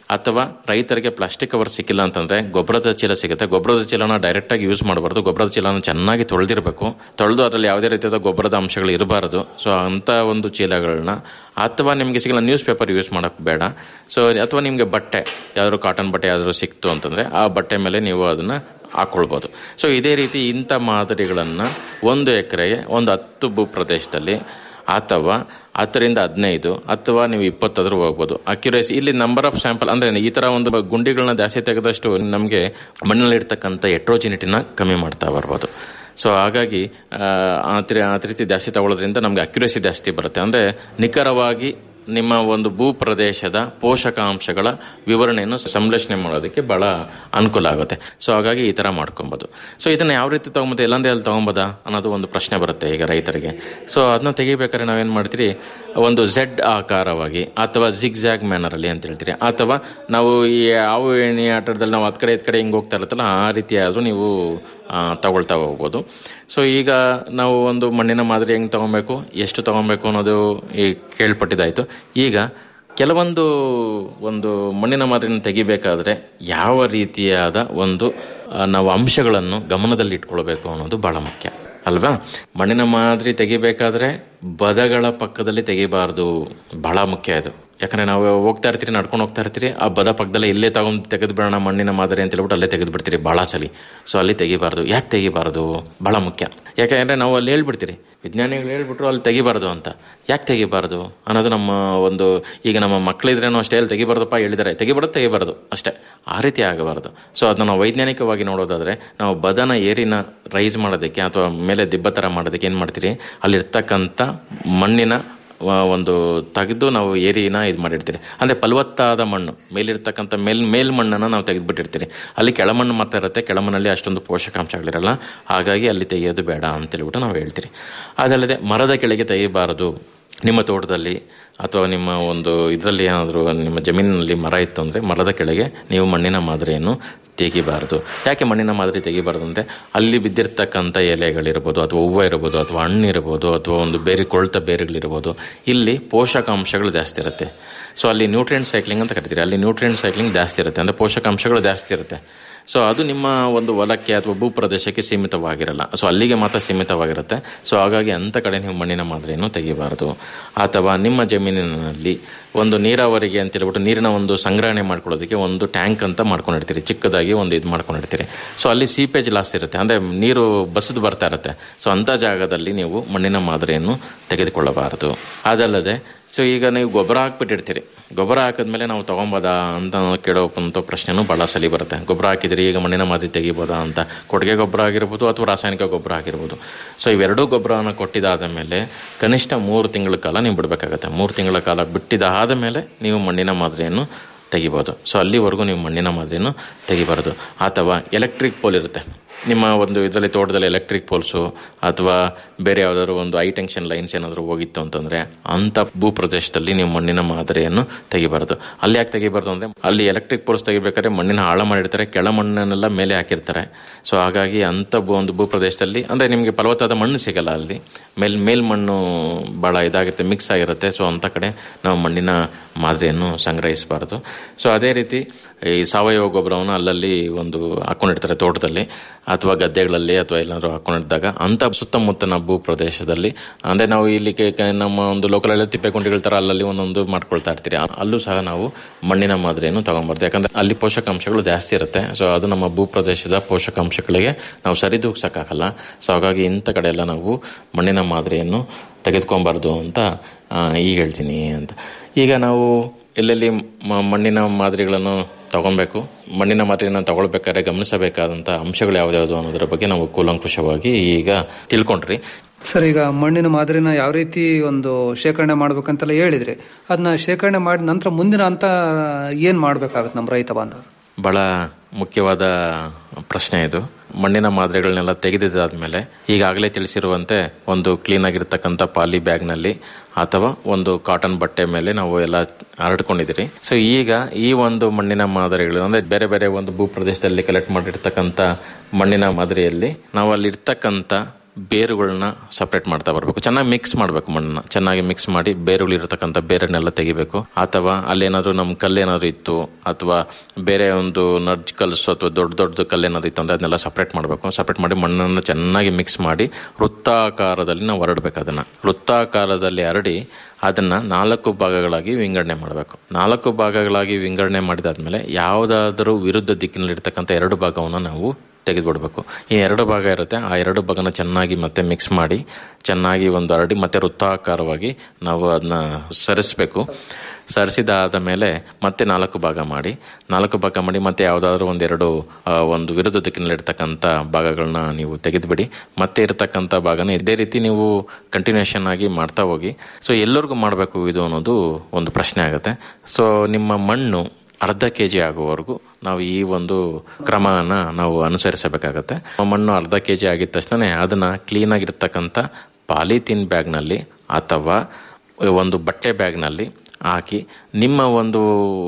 Speaker 13: ಅಥವಾ ರೈತರಿಗೆ ಪ್ಲಾಸ್ಟಿಕ್ ಕವರ್ ಸಿಕ್ಕಿಲ್ಲ ಅಂತಂದ್ರೆ ಗೊಬ್ಬರದ ಚೀಲ ಸಿಗುತ್ತೆ ಗೊಬ್ಬರದ ಚೀಲನ ಡೈರೆಕ್ಟ್ ಆಗಿ ಯೂಸ್ ಮಾಡಬಾರ್ದು ಗೊಬ್ಬರದ ಚೀಲನ ಚೆನ್ನಾಗಿ ತೊಳೆದಿರಬೇಕು ತೊಳೆದು ಅದರಲ್ಲಿ ಯಾವುದೇ ರೀತಿಯಾದ ಗೊಬ್ಬರದ ಅಂಶಗಳು ಇರಬಾರದು ಸೊ ಅಂತ ಒಂದು ಚೀಲಗಳನ್ನ ಅಥವಾ ನಿಮಗೆ ಸಿಗಲ್ಲ ನ್ಯೂಸ್ ಪೇಪರ್ ಯೂಸ್ ಮಾಡೋಕ್ಕೆ ಬೇಡ ಸೊ ಅಥವಾ ನಿಮಗೆ ಬಟ್ಟೆ ಯಾವ್ದಾದ್ರು ಕಾಟನ್ ಬಟ್ಟೆ ಯಾವ್ದಾದ್ರು ಸಿಕ್ತು ಅಂತಂದ್ರೆ ಆ ಬಟ್ಟೆ ಮೇಲೆ ನೀವು ಅದನ್ನ ಹಾಕೊಳ್ಬೋದು ಸೊ ಇದೇ ರೀತಿ ಇಂಥ ಮಾದರಿಗಳನ್ನು ಒಂದು ಎಕರೆಗೆ ಒಂದು ಹತ್ತು ಭೂ ಪ್ರದೇಶದಲ್ಲಿ ಅಥವಾ ಹತ್ತರಿಂದ ಹದಿನೈದು ಅಥವಾ ನೀವು ಇಪ್ಪತ್ತಾದ್ರೂ ಹೋಗ್ಬೋದು ಅಕ್ಯುರೇಸಿ ಇಲ್ಲಿ ನಂಬರ್ ಆಫ್ ಸ್ಯಾಂಪಲ್ ಅಂದರೆ ಈ ಥರ ಒಂದು ಗುಂಡಿಗಳನ್ನ ಜಾಸ್ತಿ ತೆಗೆದಷ್ಟು ನಮಗೆ ಮಣ್ಣಲ್ಲಿರ್ತಕ್ಕಂಥ ಎಟ್ರೋಜಿನಿಟಿನ ಕಮ್ಮಿ ಮಾಡ್ತಾ ಬರ್ಬೋದು ಸೊ ಹಾಗಾಗಿ ಆ, ಆ ತಿ- ಆ ರೀತಿ ಜಾಸ್ತಿ ತಗೊಳ್ಳೋದ್ರಿಂದ ನಮಗೆ ಅಕ್ಯುರೇಸಿ ಜಾಸ್ತಿ ಬರುತ್ತೆ ಅಂದರೆ ನಿಖರವಾಗಿ ನಿಮ್ಮ ಒಂದು ಭೂ ಪ್ರದೇಶದ ಪೋಷಕಾಂಶಗಳ ವಿವರಣೆಯನ್ನು ಸಂಶ್ಲೇಷಣೆ ಮಾಡೋದಕ್ಕೆ ಬಹಳ ಅನುಕೂಲ ಆಗುತ್ತೆ ಸೊ ಹಾಗಾಗಿ ಈ ಥರ ಮಾಡ್ಕೊಬೋದು ಸೊ ಇದನ್ನು ಯಾವ ರೀತಿ ತೊಗೊಬೋದು ಎಲ್ಲಂದೇ ಅಲ್ಲಿ ತೊಗೊಬೋದಾ ಅನ್ನೋದು ಒಂದು ಪ್ರಶ್ನೆ ಬರುತ್ತೆ ಈಗ ರೈತರಿಗೆ ಸೊ ಅದನ್ನ ತೆಗಿಬೇಕಾದ್ರೆ ನಾವೇನು ಮಾಡ್ತೀರಿ ಒಂದು ಝೆಡ್ ಆಕಾರವಾಗಿ ಅಥವಾ ಜಿಗ್ ಜ್ಯಾಗ್ ಮ್ಯಾನರಲ್ಲಿ ಅಂತ ಹೇಳ್ತೀರಿ ಅಥವಾ ನಾವು ಈ ಹಾವು ಎಣ್ಣೆ ಆಟದಲ್ಲಿ ನಾವು ಹತ್ತು ಕಡೆ ಇತ್ತು ಕಡೆ ಹಿಂಗೆ ಹೋಗ್ತಾ ಇರುತ್ತಲ್ಲ ಆ ರೀತಿ ಆದರೂ ನೀವು ಆ, ತಗೊಳ್ತಾ ಹೋಗ್ಬೋದು ಸೊ ಈಗ ನಾವು ಒಂದು ಮಣ್ಣಿನ ಮಾದರಿ ಹೆಂಗೆ ತಗೊಬೇಕು ಎಷ್ಟು ತಗೊಬೇಕು ಅನ್ನೋದು ಈ ಕೇಳ್ಪಟ್ಟಿದ್ದಾಯಿತು ಈಗ ಕೆಲವೊಂದು ಒಂದು ಮಣ್ಣಿನ ಮಾದರಿಯನ್ನು ತೆಗಿಬೇಕಾದ್ರೆ ಯಾವ ರೀತಿಯಾದ ಒಂದು ಆ, ನಾವು ಅಂಶಗಳನ್ನು ಗಮನದಲ್ಲಿ ಇಟ್ಕೊಳ್ಬೇಕು ಅನ್ನೋದು ಬಹಳ ಮುಖ್ಯ ಅಲ್ವಾ ಮಣ್ಣಿನ ಮಾದರಿ ತೆಗಿಬೇಕಾದ್ರೆ ಬದಗಳ ಪಕ್ಕದಲ್ಲಿ ತೆಗಿಬಾರ್ದು ಬಹಳ ಮುಖ್ಯ ಇದು ಯಾಕಂದ್ರೆ ನಾವು ಹೋಗ್ತಾ ಇರ್ತೀರಿ ನಡ್ಕೊಂಡು ಹೋಗ್ತಾ ಇರ್ತೀರಿ ಆ ಬದ ಪಕ್ಕದಲ್ಲೇ ಇಲ್ಲೇ ತಗೊಂಡು ತೆಗೆದು ಬಿಡೋಣ ಮಣ್ಣಿನ ಮಾದರಿ ಅಂತ ಹೇಳ್ಬಿಟ್ಟು ಅಲ್ಲೇ ತೆಗೆದು ಬಿಡ್ತೀರಿ ಭಾಳ ಸಲಿ ಸೊ ಅಲ್ಲಿ ತೆಗಿಬಾರ್ದು ಯಾಕೆ ತೆಗಿಬಾರ್ದು ಬಹಳ ಮುಖ್ಯ ಯಾಕಂದ್ರೆ ನಾವು ಅಲ್ಲಿ ಹೇಳ್ಬಿಡ್ತೀರಿ ವಿಜ್ಞಾನಿಗಳು ಹೇಳ್ಬಿಟ್ರು ಅಲ್ಲಿ ತೆಗಿಬಾರ್ದು ಅಂತ ಯಾಕೆ ತೆಗಿಬಾರ್ದು ಅನ್ನೋದು ನಮ್ಮ ಒಂದು ಈಗ ನಮ್ಮ ಮಕ್ಕಳಿದ್ರೇನೋ ಅಷ್ಟೇ ಅಲ್ಲಿ ತೆಗಿಬಾರ್ದಪ್ಪ ಹೇಳಿದ್ದಾರೆ ತೆಗಿಬಾರ್ದು ತೆಗಿಬಾರ್ದು ಅಷ್ಟೇ ಆ ರೀತಿ ಆಗಬಾರ್ದು ಸೊ ಅದನ್ನ ನಾವು ವೈಜ್ಞಾನಿಕವಾಗಿ ನೋಡೋದಾದ್ರೆ ನಾವು ಬದನ ಏರಿನ ರೈಸ್ ಮಾಡೋದಕ್ಕೆ ಅಥವಾ ಮೇಲೆ ದಿಬ್ಬ ಥರ ಮಾಡೋದಕ್ಕೆ ಏನು ಮಾಡ್ತೀರಿ ಅಲ್ಲಿರ್ತಕ್ಕಂಥ ಮಣ್ಣಿನ ವ- ಒಂದು ತೆಗೆದು ನಾವು ಏರಿನ ಇದು ಮಾಡಿರ್ತೀರಿ ಅಂದರೆ ಫಲವತ್ತಾದ ಮಣ್ಣು ಮೇಲಿರ್ತಕ್ಕಂಥ ಮೇಲ್ ಮೇಲ್ಮಣ್ಣನ್ನು ನಾವು ತೆಗೆದುಬಿಟ್ಟಿರ್ತೀರಿ ಅಲ್ಲಿ ಕೆಳಮಣ್ಣು ಮಾತ್ರ ಇರುತ್ತೆ ಕೆಳಮಣ್ಣಲ್ಲಿ ಅಷ್ಟೊಂದು ಪೋಷಕಾಂಶಗಳಿರಲ್ಲ ಹಾಗಾಗಿ ಅಲ್ಲಿ ತೆಗೆಯೋದು ಬೇಡ ಅಂತೇಳ್ಬಿಟ್ಟು ನಾವು ಹೇಳ್ತೀರಿ ಅದಲ್ಲದೆ ಮರದ ಕೆಳಗೆ ತೆಗಿಬಾರದು ನಿಮ್ಮ ತೋಟದಲ್ಲಿ ಅಥವಾ ನಿಮ್ಮ ಒಂದು ಇದರಲ್ಲಿ ಏನಾದರೂ ನಿಮ್ಮ ಜಮೀನಿನಲ್ಲಿ ಮರ ಇತ್ತು ಅಂದರೆ ಮರದ ಕೆಳಗೆ ನೀವು ಮಣ್ಣಿನ ಮಾದರಿಯನ್ನು ತೆಗಿಬಾರದು ಯಾಕೆ ಮಣ್ಣಿನ ಮಾದರಿ ತೆಗಿಬಾರ್ದು ಅಂದರೆ ಅಲ್ಲಿ ಬಿದ್ದಿರ್ತಕ್ಕಂಥ ಎಲೆಗಳಿರ್ಬೋದು ಅಥವಾ ಹೂವು ಇರ್ಬೋದು ಅಥವಾ ಹಣ್ಣು ಇರ್ಬೋದು ಅಥವಾ ಒಂದು ಬೇರೆ ಕೊಳ್ತ ಬೇರುಗಳಿರ್ಬೋದು ಇಲ್ಲಿ ಪೋಷಕಾಂಶಗಳು ಜಾಸ್ತಿ ಇರುತ್ತೆ ಸೊ ಅಲ್ಲಿ ನ್ಯೂಟ್ರಿಯೆಂಟ್ ಸೈಕ್ಲಿಂಗ್ ಅಂತ ಕರಿತೀರಿ ಅಲ್ಲಿ ನ್ಯೂಟ್ರಿಯೆಂಟ್ ಸೈಕ್ಲಿಂಗ್ ಜಾಸ್ತಿ ಇರುತ್ತೆ ಅಂದರೆ ಪೋಷಕಾಂಶಗಳು ಜಾಸ್ತಿ ಇರುತ್ತೆ ಸೊ ಅದು ನಿಮ್ಮ ಒಂದು ಹೊಲಕ್ಕೆ ಅಥವಾ ಭೂ ಪ್ರದೇಶಕ್ಕೆ ಸೀಮಿತವಾಗಿರಲ್ಲ ಸೊ ಅಲ್ಲಿಗೆ ಮಾತ್ರ ಸೀಮಿತವಾಗಿರುತ್ತೆ ಸೊ ಹಾಗಾಗಿ ಅಂಥ ಕಡೆ ನೀವು ಮಣ್ಣಿನ ಮಾದರಿಯನ್ನು ತೆಗಿಬಾರದು ಅಥವಾ ನಿಮ್ಮ ಜಮೀನಿನಲ್ಲಿ ಒಂದು ನೀರಾವರಿಗೆ ಅಂತ ಹೇಳ್ಬಿಟ್ಟು ನೀರಿನ ಒಂದು ಸಂಗ್ರಹಣೆ ಮಾಡ್ಕೊಳ್ಳೋದಕ್ಕೆ ಒಂದು ಟ್ಯಾಂಕ್ ಅಂತ ಮಾಡ್ಕೊಂಡಿರ್ತೀರಿ ಚಿಕ್ಕದಾಗಿ ಒಂದು ಇದು ಮಾಡ್ಕೊಂಡಿರ್ತೀರಿ ಸೊ ಅಲ್ಲಿ ಸೀಪೇಜ್ ಲಾಸ್ ಇರುತ್ತೆ ಅಂದರೆ ನೀರು ಬಸದು ಬರ್ತಾ ಇರುತ್ತೆ ಸೊ ಅಂಥ ಜಾಗದಲ್ಲಿ ನೀವು ಮಣ್ಣಿನ ಮಾದರಿಯನ್ನು ತೆಗೆದುಕೊಳ್ಳಬಾರದು ಅದಲ್ಲದೆ ಸೊ ಈಗ ನೀವು ಗೊಬ್ಬರ ಹಾಕ್ಬಿಟ್ಟಿರ್ತೀರಿ ಗೊಬ್ಬರ ಹಾಕಿದ್ಮೇಲೆ ನಾವು ತೊಗೊಬೋದಾ ಅಂತ ಕೇಳೋಕಂತ ಪ್ರಶ್ನೆನೂ ಭಾಳ ಸಲಿ ಬರುತ್ತೆ ಗೊಬ್ಬರ ಹಾಕಿದಿರಿ ಈಗ ಮಣ್ಣಿನ ಮಾದರಿ ತೆಗಿಬೋದಾ ಅಂತ ಕೊಟ್ಟಿಗೆ ಗೊಬ್ಬರ ಆಗಿರ್ಬೋದು ಅಥವಾ ರಾಸಾಯನಿಕ ಗೊಬ್ಬರ ಆಗಿರ್ಬೋದು ಸೊ ಇವೆರಡೂ ಗೊಬ್ಬರವನ್ನು ಕೊಟ್ಟಿದ್ದಾದ ಮೇಲೆ ಕನಿಷ್ಠ ಮೂರು ತಿಂಗಳ ಕಾಲ ನೀವು ಬಿಡಬೇಕಾಗತ್ತೆ ಮೂರು ತಿಂಗಳ ಕಾಲ ಬಿಟ್ಟಿದ್ದಾದ ಮೇಲೆ ನೀವು ಮಣ್ಣಿನ ಮಾದರಿಯನ್ನು ತೆಗಿಬೋದು ಸೊ ಅಲ್ಲಿವರೆಗೂ ನೀವು ಮಣ್ಣಿನ ಮಾದರಿಯನ್ನು ತೆಗಿಬಾರ್ದು ಅಥವಾ ಎಲೆಕ್ಟ್ರಿಕ್ ಪೋಲ್ ಇರುತ್ತೆ ನಿಮ್ಮ ಒಂದು ಇದರಲ್ಲಿ ತೋಟದಲ್ಲಿ ಎಲೆಕ್ಟ್ರಿಕ್ ಪೋಲ್ಸು ಅಥವಾ ಬೇರೆ ಯಾವುದಾದ್ರು ಒಂದು ಹೈ ಟೆನ್ಷನ್ ಲೈನ್ಸ್ ಏನಾದರೂ ಹೋಗಿತ್ತು ಅಂತಂದರೆ ಅಂಥ ಭೂ ಪ್ರದೇಶದಲ್ಲಿ ನೀವು ಮಣ್ಣಿನ ಮಾದರಿಯನ್ನು ತೆಗಿಬಾರ್ದು ಅಲ್ಲಿ ಯಾಕೆ ತೆಗಿಬಾರ್ದು ಅಂದರೆ ಅಲ್ಲಿ ಎಲೆಕ್ಟ್ರಿಕ್ ಪೋಲ್ಸ್ ತೆಗಿಬೇಕಾದ್ರೆ ಮಣ್ಣಿನ ಆಳ ಮಾಡಿರ್ತಾರೆ ಕೆಳ ಮಣ್ಣನ್ನೆಲ್ಲ ಮೇಲೆ ಹಾಕಿರ್ತಾರೆ ಸೊ ಹಾಗಾಗಿ ಅಂಥ ಭೂ ಒಂದು ಭೂ ಪ್ರದೇಶದಲ್ಲಿ ಅಂದರೆ ನಿಮಗೆ ಫಲವತ್ತಾದ ಮಣ್ಣು ಸಿಗಲ್ಲ ಅಲ್ಲಿ ಮೇಲ್ ಮೇಲ್ಮಣ್ಣು ಭಾಳ ಇದಾಗಿರುತ್ತೆ ಮಿಕ್ಸ್ ಆಗಿರುತ್ತೆ ಸೊ ಅಂಥ ಕಡೆ ನಾವು ಮಣ್ಣಿನ ಮಾದರಿಯನ್ನು ಸಂಗ್ರಹಿಸಬಾರ್ದು ಸೊ ಅದೇ ರೀತಿ ಈ ಸಾವಯವ ಗೊಬ್ಬರವನ್ನು ಅಲ್ಲಲ್ಲಿ ಒಂದು ಹಾಕೊಂಡಿರ್ತಾರೆ ತೋಟದಲ್ಲಿ ಅಥವಾ ಗದ್ದೆಗಳಲ್ಲಿ ಅಥವಾ ಎಲ್ಲಾದರೂ ಹಾಕೊಂಡಿದ್ದಾಗ ಅಂಥ ಸುತ್ತಮುತ್ತಲಿನ ಭೂ ಪ್ರದೇಶದಲ್ಲಿ ಅಂದರೆ ನಾವು ಇಲ್ಲಿ ಕೆ- ಕೆ- ನಮ್ಮ ಒಂದು ಲೋಕಲಲ್ಲಿ ತಿಪ್ಪೆಗುಂಡಿಗಳ ಥರ ಅಲ್ಲಲ್ಲಿ ಒಂದೊಂದು ಮಾಡ್ಕೊಳ್ತಾ ಇರ್ತೀರಿ ಆ- ಅಲ್ಲೂ ಸಹ ನಾವು ಮಣ್ಣಿನ ಮಾದರಿಯನ್ನು ತಗೊಂಬಾರ್ದು ಯಾಕಂದರೆ ಅಲ್ಲಿ ಪೋಷಕಾಂಶಗಳು ಜಾಸ್ತಿ ಇರುತ್ತೆ ಸೊ ಅದು ನಮ್ಮ ಭೂ ಪ್ರದೇಶದ ಪೋಷಕಾಂಶಗಳಿಗೆ ನಾವು ಸರಿದೂಗ್ಸಕ್ಕಾಗಲ್ಲ ಸೊ ಹಾಗಾಗಿ ಇಂಥ ಕಡೆ ಎಲ್ಲ ನಾವು ಮಣ್ಣಿನ ಮಾದರಿಯನ್ನು ತೆಗೆದುಕೊಬಾರ್ದು ಅಂತ ಆ, ಈಗ ಹೇಳ್ತೀನಿ ಅಂತ ಈಗ ನಾವು ಎಲ್ಲೆಲ್ಲಿ ಮ- ಮಣ್ಣಿನ ಮಾದರಿಗಳನ್ನು ತಗೊಬೇಕು ಮಣ್ಣಿನ ಮಾದರಿಯನ್ನು ತಗೊಳ್ಬೇಕಾದ್ರೆ ಗಮನಿಸಬೇಕಾದಂಥ ಅಂಶಗಳು ಯಾವ್ಯಾವುದು ಅನ್ನೋದರ ಬಗ್ಗೆ ನಾವು ಕೂಲಂಕುಷವಾಗಿ ಈಗ ತಿಳ್ಕೊಂಡ್ರಿ
Speaker 12: ಸರ್ ಈಗ ಮಣ್ಣಿನ ಮಾದರಿನ ಯಾವ ರೀತಿ ಒಂದು ಶೇಖರಣೆ ಮಾಡ್ಬೇಕಂತೆಲ್ಲ ಹೇಳಿದ್ರಿ ಅದನ್ನ ಶೇಖರಣೆ ಮಾಡಿದ ನಂತರ ಮುಂದಿನ ಹಂತ ಏನ್ ಮಾಡ್ಬೇಕಾಗತ್ತೆ ನಮ್ಮ ರೈತ ಬಾಂಧವರು
Speaker 13: ಬಹಳ ಮುಖ್ಯವಾದ ಪ್ರಶ್ನೆ ಇದು ಮಣ್ಣಿನ ಮಾದರಿಗಳನ್ನೆಲ್ಲ ತೆಗೆದಿದ್ದಾದ್ಮೇಲೆ ಈಗಾಗಲೇ ತಿಳಿಸಿರುವಂತೆ ಒಂದು ಕ್ಲೀನ್ ಆಗಿರ್ತಕ್ಕಂಥ ಪಾಲಿ ಬ್ಯಾಗ್ನಲ್ಲಿ ಅಥವಾ ಒಂದು ಕಾಟನ್ ಬಟ್ಟೆ ಮೇಲೆ ನಾವು ಎಲ್ಲ ಹರಡ್ಕೊಂಡಿದ್ದೀರಿ ಸೊ ಈಗ ಈ ಒಂದು ಮಣ್ಣಿನ ಮಾದರಿಗಳು ಅಂದ್ರೆ ಬೇರೆ ಬೇರೆ ಒಂದು ಭೂ ಪ್ರದೇಶದಲ್ಲಿ ಕಲೆಕ್ಟ್ ಮಾಡಿರ್ತಕ್ಕಂಥ ಮಣ್ಣಿನ ಮಾದರಿಯಲ್ಲಿ ನಾವು ಅಲ್ಲಿ ಇರ್ತಕ್ಕಂಥ ಬೇರುಗಳನ್ನ ಸಪ್ರೇಟ್ ಮಾಡ್ತಾ ಬರಬೇಕು ಚೆನ್ನಾಗಿ ಮಿಕ್ಸ್ ಮಾಡಬೇಕು ಮಣ್ಣನ್ನ ಚೆನ್ನಾಗಿ ಮಿಕ್ಸ್ ಮಾಡಿ ಬೇರುಗಳು ಇರತಕ್ಕಂಥ ಬೇರನ್ನೆಲ್ಲ ತೆಗಿಬೇಕು ಅಥವಾ ಅಲ್ಲೇನಾದ್ರೂ ನಮ್ಮ ಕಲ್ಲೇನಾದ್ರು ಇತ್ತು ಅಥವಾ ಬೇರೆ ಒಂದು ನರ್ಜ್ ಕಲ್ಸು ಅಥವಾ ದೊಡ್ಡ ದೊಡ್ಡ ಕಲ್ಲೇನಾದ್ರು ಇತ್ತು ಅಂದರೆ ಅದನ್ನೆಲ್ಲ ಸಪ್ರೇಟ್ ಮಾಡಬೇಕು ಸಪ್ರೇಟ್ ಮಾಡಿ ಮಣ್ಣನ್ನು ಚೆನ್ನಾಗಿ ಮಿಕ್ಸ್ ಮಾಡಿ ವೃತ್ತಾಕಾರದಲ್ಲಿ ನಾವು ಹರಡ್ಬೇಕು ಅದನ್ನು ವೃತ್ತಾಕಾರದಲ್ಲಿ ಹರಡಿ ಅದನ್ನು ನಾಲ್ಕು ಭಾಗಗಳಾಗಿ ವಿಂಗಡಣೆ ಮಾಡಬೇಕು ನಾಲ್ಕು ಭಾಗಗಳಾಗಿ ವಿಂಗಡಣೆ ಮಾಡಿದಾದ್ಮೇಲೆ ಯಾವುದಾದ್ರೂ ವಿರುದ್ಧ ದಿಕ್ಕಿನಲ್ಲಿರ್ತಕ್ಕಂಥ ಎರಡು ಭಾಗವನ್ನು ನಾವು ತೆಗೆದುಬಿಡ್ಬೇಕು ಈ ಎರಡು ಭಾಗ ಇರುತ್ತೆ ಆ ಎರಡು ಭಾಗನ ಚೆನ್ನಾಗಿ ಮತ್ತೆ ಮಿಕ್ಸ್ ಮಾಡಿ ಚೆನ್ನಾಗಿ ಒಂದು ಹರಡಿ ಮತ್ತೆ ವೃತ್ತಾಕಾರವಾಗಿ ನಾವು ಅದನ್ನ ಸರಿಸಬೇಕು ಸರಿಸಿದಾದ ಮೇಲೆ ಮತ್ತೆ ನಾಲ್ಕು ಭಾಗ ಮಾಡಿ ನಾಲ್ಕು ಭಾಗ ಮಾಡಿ ಮತ್ತೆ ಯಾವುದಾದ್ರೂ ಒಂದೆರಡು ಆ, ಒಂದು ವಿರುದ್ಧ ದಿಕ್ಕಿನಲ್ಲಿರ್ತಕ್ಕಂಥ ಭಾಗಗಳನ್ನ ನೀವು ತೆಗೆದುಬಿಡಿ ಮತ್ತೆ ಇರತಕ್ಕಂಥ ಭಾಗನ ಇದೇ ರೀತಿ ನೀವು ಕಂಟಿನ್ಯೂಷನ್ ಆಗಿ ಮಾಡ್ತಾ ಹೋಗಿ ಸೊ ಎಲ್ಲರಿಗೂ ಮಾಡಬೇಕು ಇದು ಅನ್ನೋದು ಒಂದು ಪ್ರಶ್ನೆ ಆಗುತ್ತೆ ಸೊ ನಿಮ್ಮ ಮಣ್ಣು ಅರ್ಧ ಕೆ ಜಿ ಆಗುವವರೆಗೂ ನಾವು ಈ ಒಂದು ಕ್ರಮನ ನಾವು ಅನುಸರಿಸಬೇಕಾಗತ್ತೆ ಮಣ್ಣು ಅರ್ಧ ಕೆ ಜಿ ಆಗಿದ ತಕ್ಷಣ ಅದನ್ನು ಕ್ಲೀನಾಗಿರ್ತಕ್ಕಂಥ ಪಾಲಿಥೀನ್ ಬ್ಯಾಗ್ನಲ್ಲಿ ಅಥವಾ ಒಂದು ಬಟ್ಟೆ ಬ್ಯಾಗ್ನಲ್ಲಿ ಹಾಕಿ ನಿಮ್ಮ ಒಂದು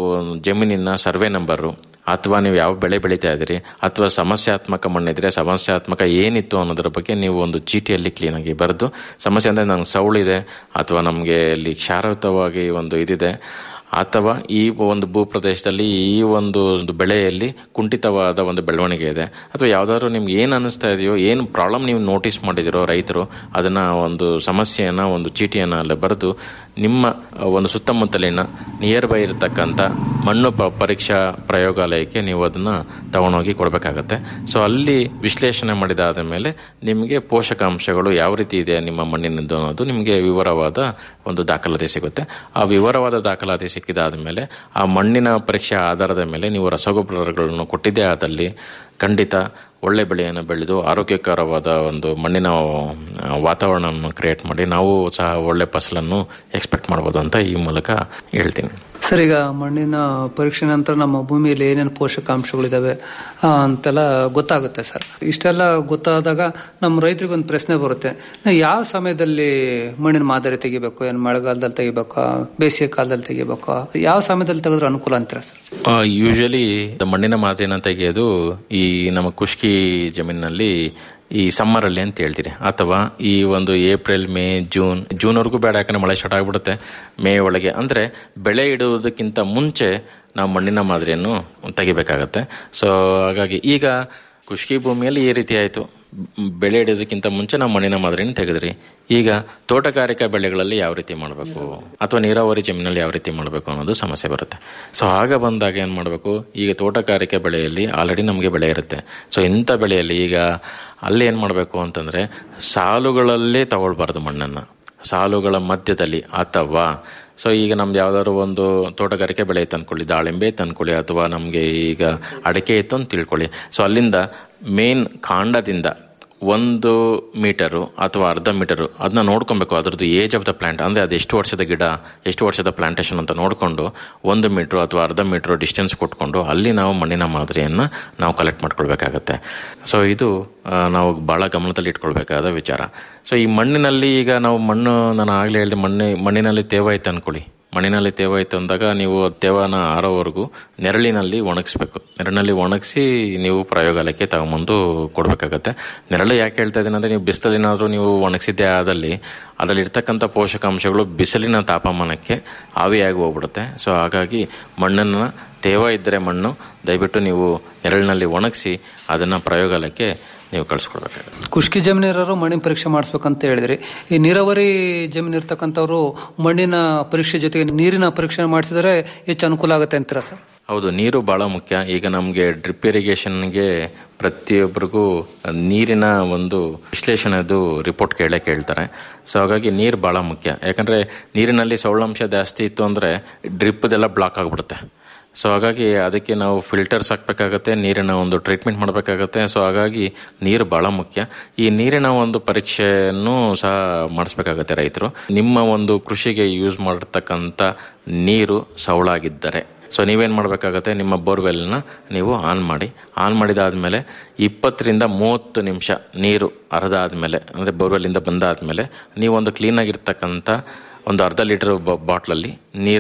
Speaker 13: ಜಮೀನಿನ ಸರ್ವೆ ನಂಬರು ಅಥವಾ ನೀವು ಯಾವ ಬೆಳೆ ಬೆಳೀತಾ ಇದ್ದೀರಿ ಅಥವಾ ಸಮಸ್ಯಾತ್ಮಕ ಮಣ್ಣಿದ್ರೆ ಸಮಸ್ಯಾತ್ಮಕ ಏನಿತ್ತು ಅನ್ನೋದ್ರ ಬಗ್ಗೆ ನೀವು ಒಂದು ಚೀಟಿಯಲ್ಲಿ ಕ್ಲೀನಾಗಿ ಬರೆದು ಸಮಸ್ಯೆ ಅಂದರೆ ನಂಗೆ ಸೌಳಿದೆ ಅಥವಾ ನಮಗೆ ಇಲ್ಲಿ ಕ್ಷಾರಯುತವಾಗಿ ಒಂದು ಇದಿದೆ ಅಥವಾ ಈ ಒಂದು ಭೂ ಪ್ರದೇಶದಲ್ಲಿ ಈ ಒಂದು ಒಂದು ಬೆಳೆಯಲ್ಲಿ ಕುಂಠಿತವಾದ ಒಂದು ಬೆಳವಣಿಗೆ ಇದೆ ಅಥವಾ ಯಾವುದಾದ್ರೂ ನಿಮ್ಗೆ ಏನು ಅನ್ನಿಸ್ತಾ ಇದೆಯೋ ಏನು ಪ್ರಾಬ್ಲಮ್ ನೀವು ನೋಟಿಸ್ ಮಾಡಿದಿರೋ ರೈತರು ಅದನ್ನು ಒಂದು ಸಮಸ್ಯೆಯನ್ನು ಒಂದು ಚೀಟಿಯನ್ನು ಅಲ್ಲಿ ಬರೆದು ನಿಮ್ಮ ಒಂದು ಸುತ್ತಮುತ್ತಲಿನ ನಿಯರ್ ಬೈ ಇರತಕ್ಕಂಥ ಮಣ್ಣು ಪ ಪರೀಕ್ಷಾ ಪ್ರಯೋಗಾಲಯಕ್ಕೆ ನೀವು ಅದನ್ನು ತಗೊಂಡೋಗಿ ಕೊಡಬೇಕಾಗತ್ತೆ ಸೊ ಅಲ್ಲಿ ವಿಶ್ಲೇಷಣೆ ಮಾಡಿದಾದ ಮೇಲೆ ನಿಮಗೆ ಪೋಷಕಾಂಶಗಳು ಯಾವ ರೀತಿ ಇದೆ ನಿಮ್ಮ ಮಣ್ಣಿನದ್ದು ಅನ್ನೋದು ನಿಮಗೆ ವಿವರವಾದ ಒಂದು ದಾಖಲಾತಿ ಸಿಗುತ್ತೆ ಆ ವಿವರವಾದ ದಾಖಲಾತಿ ಸಿಕ್ಕಿದಾದ ಮೇಲೆ ಆ ಮಣ್ಣಿನ ಪರೀಕ್ಷೆ ಆಧಾರದ ಮೇಲೆ ನೀವು ರಸಗೊಬ್ಬರಗಳನ್ನು ಕೊಟ್ಟಿದ್ದೇ ಆದಲ್ಲಿ ಖಂಡಿತ ಒಳ್ಳೆ ಬೆಳೆಯನ್ನು ಬೆಳೆದು ಆರೋಗ್ಯಕರವಾದ ಒಂದು ಮಣ್ಣಿನ ಆ, ವಾತಾವರಣವನ್ನು ಕ್ರಿಯೇಟ್ ಮಾಡಿ ನಾವು ಸಹ ಒಳ್ಳೆ ಫಸಲನ್ನು ಎಕ್ಸ್ಪೆಕ್ಟ್ ಮಾಡ್ಬೋದು ಅಂತ ಈ ಮೂಲಕ ಹೇಳ್ತೀನಿ
Speaker 12: ಸರ್ ಈಗ ಮಣ್ಣಿನ ಪರೀಕ್ಷೆ ನಂತರ ನಮ್ಮ ಭೂಮಿಯಲ್ಲಿ ಏನೇನು ಪೋಷಕಾಂಶಗಳಿದಾವೆ ಆ, ಅಂತೆಲ್ಲ ಗೊತ್ತಾಗುತ್ತೆ ಸರ್ ಇಷ್ಟೆಲ್ಲ ಗೊತ್ತಾದಾಗ ನಮ್ಮ ರೈತರಿಗೆ ಒಂದು ಪ್ರಶ್ನೆ ಬರುತ್ತೆ ನಾವು ಯಾವ ಸಮಯದಲ್ಲಿ ಮಣ್ಣಿನ ಮಾದರಿ ತೆಗಿಬೇಕು ಏನು ಮಳೆಗಾಲದಲ್ಲಿ ತೆಗಿಬೇಕಾ ಬೇಸಿಗೆ ಕಾಲದಲ್ಲಿ ತೆಗಿಬೇಕಾ ಯಾವ ಸಮಯದಲ್ಲಿ ತೆಗೆದ್ರೆ ಅನುಕೂಲ ಅಂತೀರಾ ಸರ್
Speaker 13: ಯೂಶಲಿ ಮಣ್ಣಿನ ಮಾದರಿನ ತೆಗೆಯೋದು ಈ ನಮ್ಮ ಖುಷ್ಕಿ ಜಮೀನಿನಲ್ಲಿ ಈ ಸಮ್ಮರಲ್ಲಿ ಅಂತ ಹೇಳ್ತೀರಿ ಅಥವಾ ಈ ಒಂದು ಏಪ್ರಿಲ್ ಮೇ ಜೂನ್ ಜೂನ್ವರೆಗೂ ಬೇಡ ಯಾಕಂದ್ರೆ ಮಳೆ ಸ್ಟಾರ್ಟ್ ಆಗಿಬಿಡುತ್ತೆ ಮೇ ಒಳಗೆ ಅಂದರೆ ಬೆಳೆ ಇಡುವುದಕ್ಕಿಂತ ಮುಂಚೆ ನಾವು ಮಣ್ಣಿನ ಮಾದರಿಯನ್ನು ತೆಗಿಬೇಕಾಗತ್ತೆ ಸೊ ಹಾಗಾಗಿ ಈಗ ಖುಷ್ಕಿ ಭೂಮಿಯಲ್ಲಿ ಈ ರೀತಿ ಆಯಿತು ಬೆಳೆ ಇಡೋದಕ್ಕಿಂತ ಮುಂಚೆ ನಾವು ಮಣ್ಣಿನ ಮಾದರಿನ ತೆಗೆದ್ರಿ ಈಗ ತೋಟಗಾರಿಕಾ ಬೆಳೆಗಳಲ್ಲಿ ಯಾವ ರೀತಿ ಮಾಡಬೇಕು ಅಥವಾ ನೀರಾವರಿ ಜಮೀನಲ್ಲಿ ಯಾವ ರೀತಿ ಮಾಡಬೇಕು ಅನ್ನೋದು ಸಮಸ್ಯೆ ಬರುತ್ತೆ ಸೊ ಆಗ ಬಂದಾಗ ಏನು ಮಾಡಬೇಕು ಈಗ ತೋಟಗಾರಿಕೆ ಬೆಳೆಯಲ್ಲಿ ಆಲ್ರೆಡಿ ನಮಗೆ ಬೆಳೆ ಇರುತ್ತೆ ಸೊ ಇಂಥ ಬೆಳೆಯಲ್ಲಿ ಈಗ ಅಲ್ಲಿ ಏನು ಮಾಡಬೇಕು ಅಂತಂದರೆ ಸಾಲುಗಳಲ್ಲೇ ತಗೊಳ್ಬಾರ್ದು ಮಣ್ಣನ್ನು ಸಾಲುಗಳ ಮಧ್ಯದಲ್ಲಿ ಅಥವಾ ಸೊ ಈಗ ನಮ್ದು ಯಾವ್ದಾದ್ರು ಒಂದು ತೋಟಗಾರಿಕೆ ಬೆಳೆ ಇತ್ತು ಅಂದ್ಕೊಳ್ಳಿ ದಾಳಿಂಬೆ ಇತ್ತು ಅಂದ್ಕೊಳ್ಳಿ ಅಥವಾ ನಮಗೆ ಈಗ ಅಡಿಕೆ ಇತ್ತು ಅಂತ ತಿಳ್ಕೊಳ್ಳಿ ಸೊ ಅಲ್ಲಿಂದ ಮೇನ್ ಕಾಂಡದಿಂದ ಒಂದು ಮೀಟರು ಅಥವಾ ಅರ್ಧ ಮೀಟರು ಅದನ್ನ ನೋಡ್ಕೊಬೇಕು ಅದ್ರದ್ದು ಏಜ್ ಆಫ್ ದ ಪ್ಲಾಂಟ್ ಅಂದರೆ ಅದು ಎಷ್ಟು ವರ್ಷದ ಗಿಡ ಎಷ್ಟು ವರ್ಷದ ಪ್ಲಾಂಟೇಶನ್ ಅಂತ ನೋಡಿಕೊಂಡು ಒಂದು ಮೀಟ್ರು ಅಥವಾ ಅರ್ಧ ಮೀಟ್ರು ಡಿಸ್ಟೆನ್ಸ್ ಕೊಟ್ಕೊಂಡು ಅಲ್ಲಿ ನಾವು ಮಣ್ಣಿನ ಮಾದರಿಯನ್ನು ನಾವು ಕಲೆಕ್ಟ್ ಮಾಡ್ಕೊಳ್ಬೇಕಾಗತ್ತೆ ಸೊ ಇದು ಆ, ನಾವು ಭಾಳ ಗಮನದಲ್ಲಿ ಇಟ್ಕೊಳ್ಬೇಕಾದ ವಿಚಾರ ಸೊ ಈ ಮಣ್ಣಿನಲ್ಲಿ ಈಗ ನಾವು ಮಣ್ಣು ನಾನು ಆಗಲೇ ಹೇಳಿದೆ ಮಣ್ಣಿ ಮಣ್ಣಿನಲ್ಲಿ ತೇವ ಇತ್ತು ಅಂದ್ಕೊಳ್ಳಿ ಮಣ್ಣಿನಲ್ಲಿ ತೇವ ಇತ್ತು ಅಂದಾಗ ನೀವು ತೇವನ ಆರೋವರೆಗೂ ನೆರಳಿನಲ್ಲಿ ಒಣಗಿಸ್ಬೇಕು ನೆರಳಿನಲ್ಲಿ ಒಣಗಿಸಿ ನೀವು ಪ್ರಯೋಗಾಲಯಕ್ಕೆ ತಗೊಂಬಂದು ಕೊಡಬೇಕಾಗತ್ತೆ ನೆರಳು ಯಾಕೆ ಹೇಳ್ತಾ ಇದ್ದೀನಿ ಅಂದರೆ ನೀವು ಬಿಸಿಲಲ್ಲೇನಾದರೂ ನೀವು ಒಣಗಿಸಿದ್ದೇ ಆದಲ್ಲಿ ಅದರಲ್ಲಿ ಇರ್ತಕ್ಕಂಥ ಪೋಷಕಾಂಶಗಳು ಬಿಸಿಲಿನ ತಾಪಮಾನಕ್ಕೆ ಆವಿಯಾಗಿ ಹೋಗ್ಬಿಡುತ್ತೆ ಸೊ ಹಾಗಾಗಿ ಮಣ್ಣನ್ನು ತೇವ ಇದ್ದರೆ ಮಣ್ಣು ದಯವಿಟ್ಟು ನೀವು ನೆರಳಿನಲ್ಲಿ ಒಣಗಿಸಿ ಅದನ್ನು ಪ್ರಯೋಗಾಲಯಕ್ಕೆ ನೀವು ಕಳಿಸ್ಕೊಡ್ಬೇಕಾಗುತ್ತೆ
Speaker 12: ಖುಷ್ಕಿ ಜಮೀನಿರೋರು ಮಣ್ಣಿನ ಪರೀಕ್ಷೆ ಮಾಡಿಸ್ಬೇಕಂತ ಹೇಳಿದ್ರಿ ಈ ನೀರಾವರಿ ಜಮೀನು ಇರ್ತಕ್ಕಂಥವ್ರು ಮಣ್ಣಿನ ಪರೀಕ್ಷೆ ಜೊತೆಗೆ ನೀರಿನ ಪರೀಕ್ಷೆ ಮಾಡಿಸಿದ್ರೆ ಹೆಚ್ಚು ಅನುಕೂಲ ಆಗುತ್ತೆ ಅಂತೀರಾ ಸರ್
Speaker 13: ಹೌದು ನೀರು ಭಾಳ ಮುಖ್ಯ ಈಗ ನಮಗೆ ಡ್ರಿಪ್ ಇರಿಗೇಷನ್ಗೆ ಪ್ರತಿಯೊಬ್ಬರಿಗೂ ನೀರಿನ ಒಂದು ವಿಶ್ಲೇಷಣೆದು ರಿಪೋರ್ಟ್ ಕೇಳೇ ಕೇಳ್ತಾರೆ ಸೊ ಹಾಗಾಗಿ ನೀರು ಭಾಳ ಮುಖ್ಯ ಯಾಕಂದರೆ ನೀರಿನಲ್ಲಿ ಸೌಳಾಂಶ ಜಾಸ್ತಿ ಇತ್ತು ಅಂದರೆ ಡ್ರಿಪ್ದೆಲ್ಲ ಬ್ಲಾಕ್ ಆಗಿಬಿಡುತ್ತೆ ಸೊ ಹಾಗಾಗಿ ಅದಕ್ಕೆ ನಾವು ಫಿಲ್ಟರ್ಸ್ ಹಾಕಬೇಕಾಗತ್ತೆ ನೀರಿನ ಒಂದು ಟ್ರೀಟ್ಮೆಂಟ್ ಮಾಡಬೇಕಾಗತ್ತೆ ಸೊ ಹಾಗಾಗಿ ನೀರು ಭಾಳ ಮುಖ್ಯ ಈ ನೀರಿನ ಒಂದು ಪರೀಕ್ಷೆಯನ್ನು ಸಹ ಮಾಡಿಸ್ಬೇಕಾಗತ್ತೆ ರೈತರು ನಿಮ್ಮ ಒಂದು ಕೃಷಿಗೆ ಯೂಸ್ ಮಾಡಿರ್ತಕ್ಕಂಥ ನೀರು ಸವಳಾಗಿದ್ದರೆ ಸೊ ನೀವೇನು ಮಾಡಬೇಕಾಗತ್ತೆ ನಿಮ್ಮ ಬೋರ್ವೆಲ್ನ ನೀವು ಆನ್ ಮಾಡಿ ಆನ್ ಮಾಡಿದಾದ್ಮೇಲೆ ಇಪ್ಪತ್ತರಿಂದ ಮೂವತ್ತು ನಿಮಿಷ ನೀರು ಹರಿದಾದ್ಮೇಲೆ ಅಂದರೆ ಬೋರ್ವೆಲ್ಲಿಂದ ಬಂದಾದ್ಮೇಲೆ ನೀವೊಂದು ಕ್ಲೀನಾಗಿರ್ತಕ್ಕಂಥ ಒಂದು ಅರ್ಧ ಲೀಟರ್ ಬಾಟ್ಲಲ್ಲಿ ನೀರನ್ನು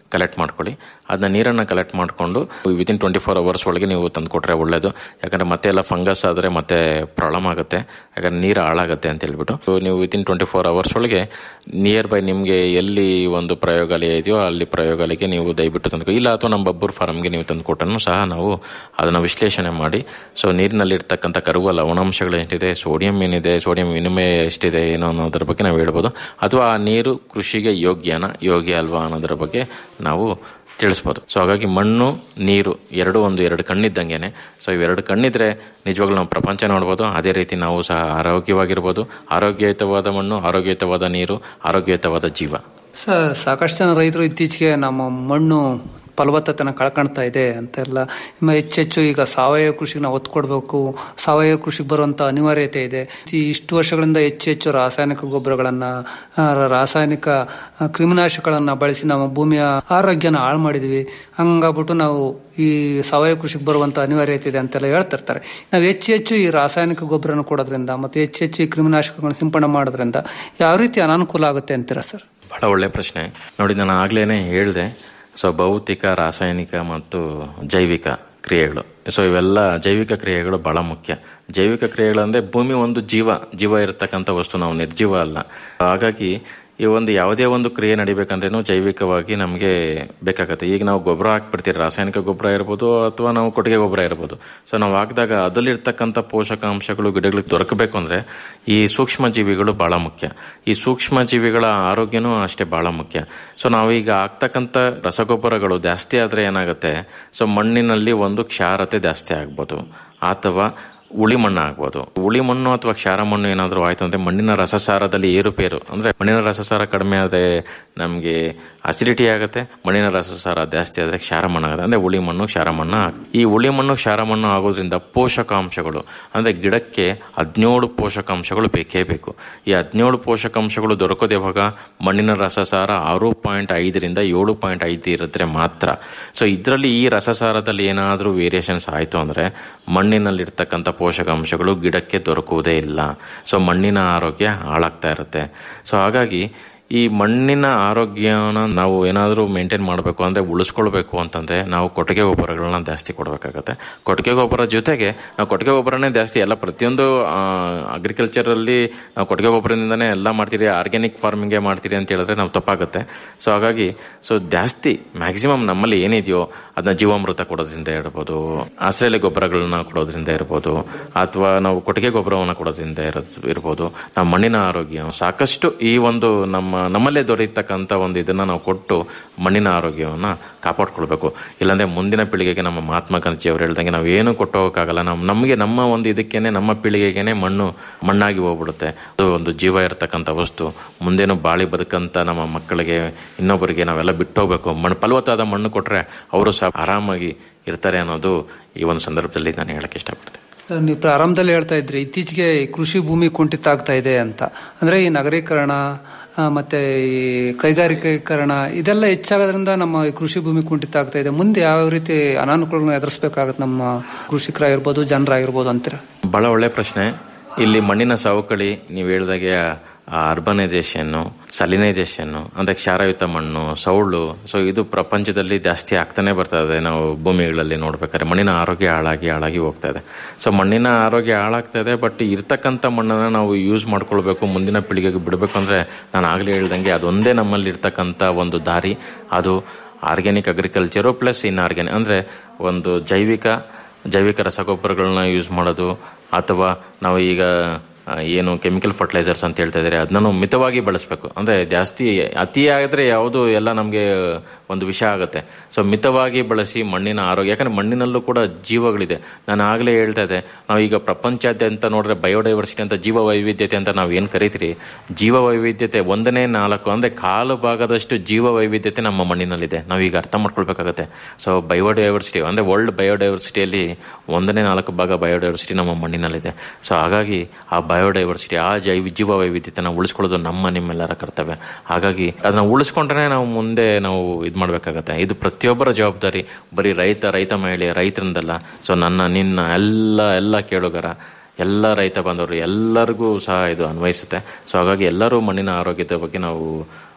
Speaker 13: ಕಲೆಕ್ಟ್ ಮಾಡ್ಕೊಳ್ಳಿ ಅದನ್ನ ನೀರನ್ನು ಕಲೆಕ್ಟ್ ಮಾಡಿಕೊಂಡು ವಿತಿನ್ ಟ್ವೆಂಟಿ ಫೋರ್ ಅವರ್ಸ್ ಒಳಗೆ ನೀವು ತಂದು ಕೊಟ್ಟರೆ ಒಳ್ಳೆಯದು ಯಾಕಂದರೆ ಮತ್ತೆ ಎಲ್ಲ ಫಂಗಸ್ ಆದರೆ ಮತ್ತೆ ಪ್ರಾಬ್ಲಮ್ ಆಗುತ್ತೆ ಯಾಕಂದರೆ ನೀರು ಹಾಳಾಗುತ್ತೆ ಅಂತ ಹೇಳ್ಬಿಟ್ಟು ಸೊ ನೀವು ವಿತಿನ್ ಟ್ವೆಂಟಿ ಫೋರ್ ಅವರ್ಸ್ ಒಳಗೆ ನಿಯರ್ ಬೈ ನಿಮಗೆ ಎಲ್ಲಿ ಒಂದು ಪ್ರಯೋಗಾಲಯ ಇದೆಯೋ ಅಲ್ಲಿ ಪ್ರಯೋಗಾಲಯಕ್ಕೆ ನೀವು ದಯವಿಟ್ಟು ತಂದು ಇಲ್ಲ ಅಥವಾ ನಮ್ಮ ಬಬ್ಬೂರ್ ಫಾರ್ಮ್ಗೆ ನೀವು ತಂದು ಕೊಟ್ಟನು ಸಹ ನಾವು ಅದನ್ನು ವಿಶ್ಲೇಷಣೆ ಮಾಡಿ ಸೊ ನೀರಿನಲ್ಲಿರ್ತಕ್ಕಂಥ ಕರುವ ಲವಣಾಂಶಗಳು ಎಷ್ಟಿದೆ ಸೋಡಿಯಂ ಏನಿದೆ ಸೋಡಿಯಂ ವಿನಿಮಯ ಎಷ್ಟಿದೆ ಏನೋ ಅನ್ನೋದ್ರ ಬಗ್ಗೆ ನಾವು ಹೇಳ್ಬೋದು ಅಥವಾ ಆ ನೀರು ಕೃಷಿಗೆ ಯೋಗ್ಯನ ಯೋಗ್ಯ ಅಲ್ವಾ ಅನ್ನೋದ್ರ ಬಗ್ಗೆ ನಾವು ತಿಳಿಸ್ಬೋದು ಸೊ ಹಾಗಾಗಿ ಮಣ್ಣು ನೀರು ಎರಡು ಒಂದು ಎರಡು ಕಣ್ಣಿದ್ದಂಗೆನೆ ಸೊ ಇವೆರಡು ಕಣ್ಣಿದ್ರೆ ನಿಜವಾಗ್ಲೂ ನಾವು ಪ್ರಪಂಚ ನೋಡ್ಬೋದು ಅದೇ ರೀತಿ ನಾವು ಸಹ ಆರೋಗ್ಯವಾಗಿರ್ಬೋದು ಆರೋಗ್ಯಯುತವಾದ ಮಣ್ಣು ಆರೋಗ್ಯಯುತವಾದ ನೀರು ಆರೋಗ್ಯಯುತವಾದ ಜೀವ
Speaker 12: ಸರ್ ಸಾಕಷ್ಟು ಜನ ರೈತರು ಇತ್ತೀಚೆಗೆ ನಮ್ಮ ಮಣ್ಣು ಫಲವತ್ತತೆನ ಕಳ್ಕೊಳ್ತಾ ಇದೆ ಅಂತೆಲ್ಲ ಇನ್ನು ಹೆಚ್ಚೆಚ್ಚು ಈಗ ಸಾವಯವ ಕೃಷಿಗೆ ನಾವು ಒತ್ತು ಕೊಡಬೇಕು ಸಾವಯವ ಕೃಷಿಗೆ ಬರುವಂಥ ಅನಿವಾರ್ಯತೆ ಇದೆ ಈ ಇಷ್ಟು ವರ್ಷಗಳಿಂದ ಹೆಚ್ಚು ಹೆಚ್ಚು ರಾಸಾಯನಿಕ ಗೊಬ್ಬರಗಳನ್ನು ರಾಸಾಯನಿಕ ಆ, ಕ್ರಿಮಿನಾಶಕಗಳನ್ನು ಬಳಸಿ ನಮ್ಮ ಭೂಮಿಯ ಆರೋಗ್ಯನ ಹಾಳು ಮಾಡಿದ್ವಿ ಹಂಗಾಗ್ಬಿಟ್ಟು ನಾವು ಈ ಸಾವಯವ ಕೃಷಿಗೆ ಬರುವಂಥ ಅನಿವಾರ್ಯತೆ ಇದೆ ಅಂತೆಲ್ಲ ಹೇಳ್ತಿರ್ತಾರೆ ನಾವು ಹೆಚ್ಚು ಹೆಚ್ಚು ಈ ರಾಸಾಯನಿಕ ಗೊಬ್ಬರನ ಕೊಡೋದ್ರಿಂದ ಮತ್ತು ಹೆಚ್ಚು ಹೆಚ್ಚು ಈ ಕ್ರಿಮಿನಾಶಕಗಳನ್ನು ಸಿಂಪಡಣೆ ಮಾಡೋದ್ರಿಂದ ಯಾವ ರೀತಿ ಅನಾನುಕೂಲ ಆಗುತ್ತೆ ಅಂತೀರಾ ಸರ್
Speaker 13: ಬಹಳ ಒಳ್ಳೆ ಪ್ರಶ್ನೆ ನೋಡಿ ನಾನು ಆಗ್ಲೇನೆ ಹೇಳಿದೆ ಸೊ ಭೌತಿಕ ರಾಸಾಯನಿಕ ಮತ್ತು ಜೈವಿಕ ಕ್ರಿಯೆಗಳು ಸೊ ಇವೆಲ್ಲ ಜೈವಿಕ ಕ್ರಿಯೆಗಳು ಬಹಳ ಮುಖ್ಯ ಜೈವಿಕ ಕ್ರಿಯೆಗಳಂದ್ರೆ ಭೂಮಿ ಒಂದು ಜೀವ ಜೀವ ಇರತಕ್ಕಂಥ ವಸ್ತು ನಾವು ನಿರ್ಜೀವ ಅಲ್ಲ ಹಾಗಾಗಿ ಈ ಒಂದು ಯಾವುದೇ ಒಂದು ಕ್ರಿಯೆ ನಡಿಬೇಕಂದ್ರೇನು ಜೈವಿಕವಾಗಿ ನಮಗೆ ಬೇಕಾಗತ್ತೆ ಈಗ ನಾವು ಗೊಬ್ಬರ ಹಾಕ್ಬಿಡ್ತೀವಿ ರಾಸಾಯನಿಕ ಗೊಬ್ಬರ ಇರ್ಬೋದು ಅಥವಾ ನಾವು ಕೊಟ್ಟಿಗೆ ಗೊಬ್ಬರ ಇರ್ಬೋದು ಸೊ ನಾವು ಹಾಕಿದಾಗ ಅದರಲ್ಲಿರ್ತಕ್ಕಂಥ ಪೋಷಕಾಂಶಗಳು ಗಿಡಗಳಿಗೆ ದೊರಕಬೇಕು ಅಂದ್ರೆ ಈ ಸೂಕ್ಷ್ಮ ಜೀವಿಗಳು ಬಹಳ ಮುಖ್ಯ ಈ ಸೂಕ್ಷ್ಮ ಜೀವಿಗಳ ಆರೋಗ್ಯನೂ ಅಷ್ಟೇ ಬಹಳ ಮುಖ್ಯ ಸೊ ನಾವೀಗ ಆಗ್ತಕ್ಕಂಥ ರಸಗೊಬ್ಬರಗಳು ಜಾಸ್ತಿ ಆದರೆ ಏನಾಗುತ್ತೆ ಸೊ ಮಣ್ಣಿನಲ್ಲಿ ಒಂದು ಕ್ಷಾರತೆ ಜಾಸ್ತಿ ಆಗ್ಬೋದು ಅಥವಾ ಉಳಿ ಮಣ್ಣು ಆಗ್ಬೋದು ಉಳಿ ಮಣ್ಣು ಅಥವಾ ಕ್ಷಾರ ಮಣ್ಣು ಏನಾದರೂ ಆಯ್ತು ಅಂದ್ರೆ ಮಣ್ಣಿನ ರಸಸಾರದಲ್ಲಿ ಏರುಪೇರು ಅಂದ್ರೆ ಮಣ್ಣಿನ ರಸಸಾರ ಕಡಿಮೆ ಆದರೆ ನಮಗೆ ಅಸಿಡಿಟಿ ಆಗುತ್ತೆ ಮಣ್ಣಿನ ರಸಸಾರ ಜಾಸ್ತಿ ಆದರೆ ಕ್ಷಾರ ಮಣ್ಣು ಆಗುತ್ತೆ ಅಂದ್ರೆ ಉಳಿ ಮಣ್ಣು ಕ್ಷಾರ ಮಣ್ಣು ಆಗುತ್ತೆ ಈ ಉಳಿ ಮಣ್ಣು ಕ್ಷಾರ ಮಣ್ಣು ಆಗೋದ್ರಿಂದ ಪೋಷಕಾಂಶಗಳು ಅಂದ್ರೆ ಗಿಡಕ್ಕೆ ಹದಿನೇಳು ಪೋಷಕಾಂಶಗಳು ಬೇಕೇ ಬೇಕು ಈ ಹದಿನೇಳು ಪೋಷಕಾಂಶಗಳು ದೊರಕೋದು ಯಾವಾಗ ಮಣ್ಣಿನ ರಸಸಾರ ಆರು ಪಾಯಿಂಟ್ ಐದರಿಂದ ಏಳು ಪಾಯಿಂಟ್ ಐದು ಇರಿದ್ರೆ ಮಾತ್ರ ಸೊ ಇದರಲ್ಲಿ ಈ ರಸಸಾರದಲ್ಲಿ ಏನಾದರೂ ವೇರಿಯೇಷನ್ಸ್ ಆಯಿತು ಅಂದರೆ ಮಣ್ಣಿನಲ್ಲಿರ್ತಕ್ಕಂಥ ಪೋಷಕಾಂಶಗಳು ಗಿಡಕ್ಕೆ ದೊರಕುವುದೇ ಇಲ್ಲ ಸೊ ಮಣ್ಣಿನ ಆರೋಗ್ಯ ಹಾಳಾಗ್ತಾ ಇರುತ್ತೆ ಸೊ ಹಾಗಾಗಿ ಈ ಮಣ್ಣಿನ ಆರೋಗ್ಯನ ನಾವು ಏನಾದರೂ ಮೇಂಟೈನ್ ಮಾಡಬೇಕು ಅಂದರೆ ಉಳಿಸ್ಕೊಳ್ಬೇಕು ಅಂತಂದರೆ ನಾವು ಕೊಟ್ಟಿಗೆ ಗೊಬ್ಬರಗಳನ್ನ ಜಾಸ್ತಿ ಕೊಡಬೇಕಾಗತ್ತೆ ಕೊಟ್ಟಿಗೆ ಗೊಬ್ಬರ ಜೊತೆಗೆ ನಾವು ಕೊಟ್ಟಿಗೆ ಗೊಬ್ಬರನೇ ಜಾಸ್ತಿ ಎಲ್ಲ ಪ್ರತಿಯೊಂದು ಅಗ್ರಿಕಲ್ಚರಲ್ಲಿ ನಾವು ಕೊಟ್ಟಿಗೆ ಗೊಬ್ಬರದಿಂದನೇ ಎಲ್ಲ ಮಾಡ್ತೀರಿ ಆರ್ಗ್ಯಾನಿಕ್ ಫಾರ್ಮಿಂಗೇ ಮಾಡ್ತೀರಿ ಅಂತ ಹೇಳಿದ್ರೆ ನಾವು ತಪ್ಪಾಗುತ್ತೆ ಸೊ ಹಾಗಾಗಿ ಸೊ ಜಾಸ್ತಿ ಮ್ಯಾಕ್ಸಿಮಮ್ ನಮ್ಮಲ್ಲಿ ಏನಿದೆಯೋ ಅದನ್ನ ಜೀವಾಮೃತ ಕೊಡೋದ್ರಿಂದ ಇರ್ಬೋದು ಆಸ್ಟ್ರೇಲಿಯಾ ಗೊಬ್ಬರಗಳನ್ನ ಕೊಡೋದ್ರಿಂದ ಇರ್ಬೋದು ಅಥವಾ ನಾವು ಕೊಟ್ಟಿಗೆ ಗೊಬ್ಬರವನ್ನು ಕೊಡೋದ್ರಿಂದ ಇರೋದು ಇರ್ಬೋದು ನಮ್ಮ ಮಣ್ಣಿನ ಆರೋಗ್ಯ ಸಾಕಷ್ಟು ಈ ಒಂದು ನಮ್ಮ ನಮ್ಮಲ್ಲೇ ದೊರೆಯತಕ್ಕಂಥ ಒಂದು ಇದನ್ನ ನಾವು ಕೊಟ್ಟು ಮಣ್ಣಿನ ಆರೋಗ್ಯವನ್ನು ಕಾಪಾಡ್ಕೊಳ್ಬೇಕು ಇಲ್ಲಾಂದ್ರೆ ಮುಂದಿನ ಪೀಳಿಗೆಗೆ ನಮ್ಮ ಮಹಾತ್ಮ ಗಾಂಧಿ ಅವರು ಹೇಳ್ದಂಗೆ ನಾವು ಏನು ಕೊಟ್ಟು ಹೋಗೋಕ್ಕಾಗಲ್ಲ ನಾವು ನಮಗೆ ನಮ್ಮ ಒಂದು ಇದಕ್ಕೇನೆ ನಮ್ಮ ಪೀಳಿಗೆಗೇನೆ ಮಣ್ಣು ಮಣ್ಣಾಗಿ ಹೋಗ್ಬಿಡುತ್ತೆ ಅದು ಒಂದು ಜೀವ ಇರತಕ್ಕಂಥ ವಸ್ತು ಮುಂದೇನು ಬಾಳಿ ಬದುಕಂತ ನಮ್ಮ ಮಕ್ಕಳಿಗೆ ಇನ್ನೊಬ್ಬರಿಗೆ ನಾವೆಲ್ಲ ಬಿಟ್ಟು ಹೋಗ್ಬೇಕು ಮಣ್ಣು ಫಲವತ್ತಾದ ಮಣ್ಣು ಕೊಟ್ರೆ ಅವರು ಸಹ ಆರಾಮಾಗಿ ಇರ್ತಾರೆ ಅನ್ನೋದು ಈ ಒಂದು ಸಂದರ್ಭದಲ್ಲಿ ನಾನು ಹೇಳಕ್ಕೆ ಇಷ್ಟಪಡ್ತೇನೆ
Speaker 12: ನೀವು ಪ್ರಾರಂಭದಲ್ಲಿ ಹೇಳ್ತಾ ಇದ್ರಿ ಇತ್ತೀಚೆಗೆ ಈ ಕೃಷಿ ಭೂಮಿ ಕುಂಠಿತ ಆಗ್ತಾ ಇದೆ ಅಂತ ಅಂದ್ರೆ ಈ ನಗರೀಕರಣ ಆ, ಮತ್ತೆ ಈ ಕೈಗಾರಿಕೀಕರಣ ಇದೆಲ್ಲ ಹೆಚ್ಚಾಗೋದ್ರಿಂದ ನಮ್ಮ ಈ ಕೃಷಿ ಭೂಮಿ ಕುಂಠಿತ ಆಗ್ತಾ ಇದೆ ಮುಂದೆ ಯಾವ ರೀತಿ ಅನಾನುಕೂಲಗಳನ್ನ ಎದುರಿಸಬೇಕಾಗತ್ತೆ ನಮ್ಮ ಕೃಷಿಕರಾಗಿರ್ಬೋದು ಜನರಾಗಿರ್ಬೋದು ಅಂತೀರಾ
Speaker 13: ಬಹಳ ಒಳ್ಳೆ ಪ್ರಶ್ನೆ ಇಲ್ಲಿ ಮಣ್ಣಿನ ಸವಕಳಿ ನೀವು ಹೇಳಿದಾಗೆ ಅರ್ಬನೈಸೇಷನ್ನು ಸಲಿನೈಸೇಷನ್ನು ಅಂದರೆ ಕ್ಷಾರಯುತ ಮಣ್ಣು ಸೌಳು ಸೊ ಇದು ಪ್ರಪಂಚದಲ್ಲಿ ಜಾಸ್ತಿ ಆಗ್ತಾನೆ ಬರ್ತಾ ಇದೆ ನಾವು ಭೂಮಿಗಳಲ್ಲಿ ನೋಡ್ಬೇಕಾದ್ರೆ ಮಣ್ಣಿನ ಆರೋಗ್ಯ ಹಾಳಾಗಿ ಹಾಳಾಗಿ ಹೋಗ್ತಾ ಇದೆ ಸೊ ಮಣ್ಣಿನ ಆರೋಗ್ಯ ಹಾಳಾಗ್ತಾ ಇದೆ ಬಟ್ ಇರ್ತಕ್ಕಂಥ ಮಣ್ಣನ್ನು ನಾವು ಯೂಸ್ ಮಾಡ್ಕೊಳ್ಬೇಕು ಮುಂದಿನ ಪೀಳಿಗೆಗೆ ಬಿಡಬೇಕು ಅಂದರೆ ನಾನು ಆಗಲೇ ಹೇಳ್ದಂಗೆ ಅದೊಂದೇ ನಮ್ಮಲ್ಲಿ ಇರ್ತಕ್ಕಂಥ ಒಂದು ದಾರಿ ಅದು organic agriculture plus inorganic ಅಂದರೆ ಒಂದು ಜೈವಿಕ ಜೈವಿಕ ರಸಗೊಬ್ಬರಗಳನ್ನ ಯೂಸ್ ಮಾಡೋದು ಅಥವಾ ನಾವು ಈಗ ಆ, ಏನು ಕೆಮಿಕಲ್ ಫರ್ಟಿಲೈಸರ್ಸ್ ಅಂತ ಹೇಳ್ತಾ ಇದ್ದಾರೆ ಅದನ್ನು ಮಿತವಾಗಿ ಬಳಸಬೇಕು ಅಂದರೆ ಜಾಸ್ತಿ ಅತಿ ಆದರೆ ಯಾವುದು ಎಲ್ಲ ನಮಗೆ ಒಂದು ವಿಷ ಆಗುತ್ತೆ ಸೊ ಮಿತವಾಗಿ ಬಳಸಿ ಮಣ್ಣಿನ ಆರೋಗ್ಯ ಯಾಕಂದರೆ ಮಣ್ಣಿನಲ್ಲೂ ಕೂಡ ಜೀವಗಳಿದೆ ನಾನು ಆಗಲೇ ಹೇಳ್ತಾ ಇದ್ದೆ ನಾವು ಈಗ ಪ್ರಪಂಚಾದ್ಯಂತ ನೋಡಿದ್ರೆ ಬಯೋಡೈವರ್ಸಿಟಿ ಅಂತ ಜೀವ ವೈವಿಧ್ಯತೆ ಅಂತ ನಾವು ಏನು ಕರಿತೀರಿ ಜೀವ ವೈವಿಧ್ಯತೆ ಒಂದನೇ ನಾಲ್ಕು ಅಂದರೆ ಕಾಲು ಭಾಗದಷ್ಟು ಜೀವ ವೈವಿಧ್ಯತೆ ನಮ್ಮ ಮಣ್ಣಿನಲ್ಲಿದೆ ನಾವು ಈಗ ಅರ್ಥ ಮಾಡ್ಕೊಳ್ಬೇಕಾಗತ್ತೆ ಸೊ ಬಯೋಡೈವರ್ಸಿಟಿ ಅಂದರೆ ವರ್ಲ್ಡ್ ಬಯೋಡೈವರ್ಸಿಟಿಯಲ್ಲಿ ಒಂದನೇ ನಾಲ್ಕು ಭಾಗ ಬಯೋಡೈವರ್ಸಿಟಿ ನಮ್ಮ ಮಣ್ಣಿನಲ್ಲಿದೆ ಸೊ ಹಾಗಾಗಿ ಆ ಬಯೋಡೈವರ್ಸಿಟಿ ಆ ಜೈವ ಜೀವ ವೈವಿಧ್ಯತೆನ ಉಳಿಸ್ಕೊಳ್ಳೋದು ನಮ್ಮ ನಿಮ್ಮೆಲ್ಲರ ಕರ್ತವ್ಯ ಹಾಗಾಗಿ ಅದನ್ನ ಉಳಿಸ್ಕೊಂಡ್ರೆ ನಾವು ಮುಂದೆ ನಾವು ಇದು ಮಾಡಬೇಕಾಗತ್ತೆ ಇದು ಪ್ರತಿಯೊಬ್ಬರ ಜವಾಬ್ದಾರಿ ಬರೀ ರೈತ ರೈತ ಮಹಿಳೆ ರೈತರಿಂದಲ್ಲ ಸೊ ನನ್ನ ನಿನ್ನ ಎಲ್ಲ ಎಲ್ಲ ಕೇಳುಗರ ಎಲ್ಲ ರೈತ ಬಾಂಧವರು ಎಲ್ಲರಿಗೂ ಸಹ ಇದು ಅನ್ವಯಿಸುತ್ತೆ ಸೊ ಹಾಗಾಗಿ ಎಲ್ಲರೂ ಮಣ್ಣಿನ ಆರೋಗ್ಯದ ಬಗ್ಗೆ ನಾವು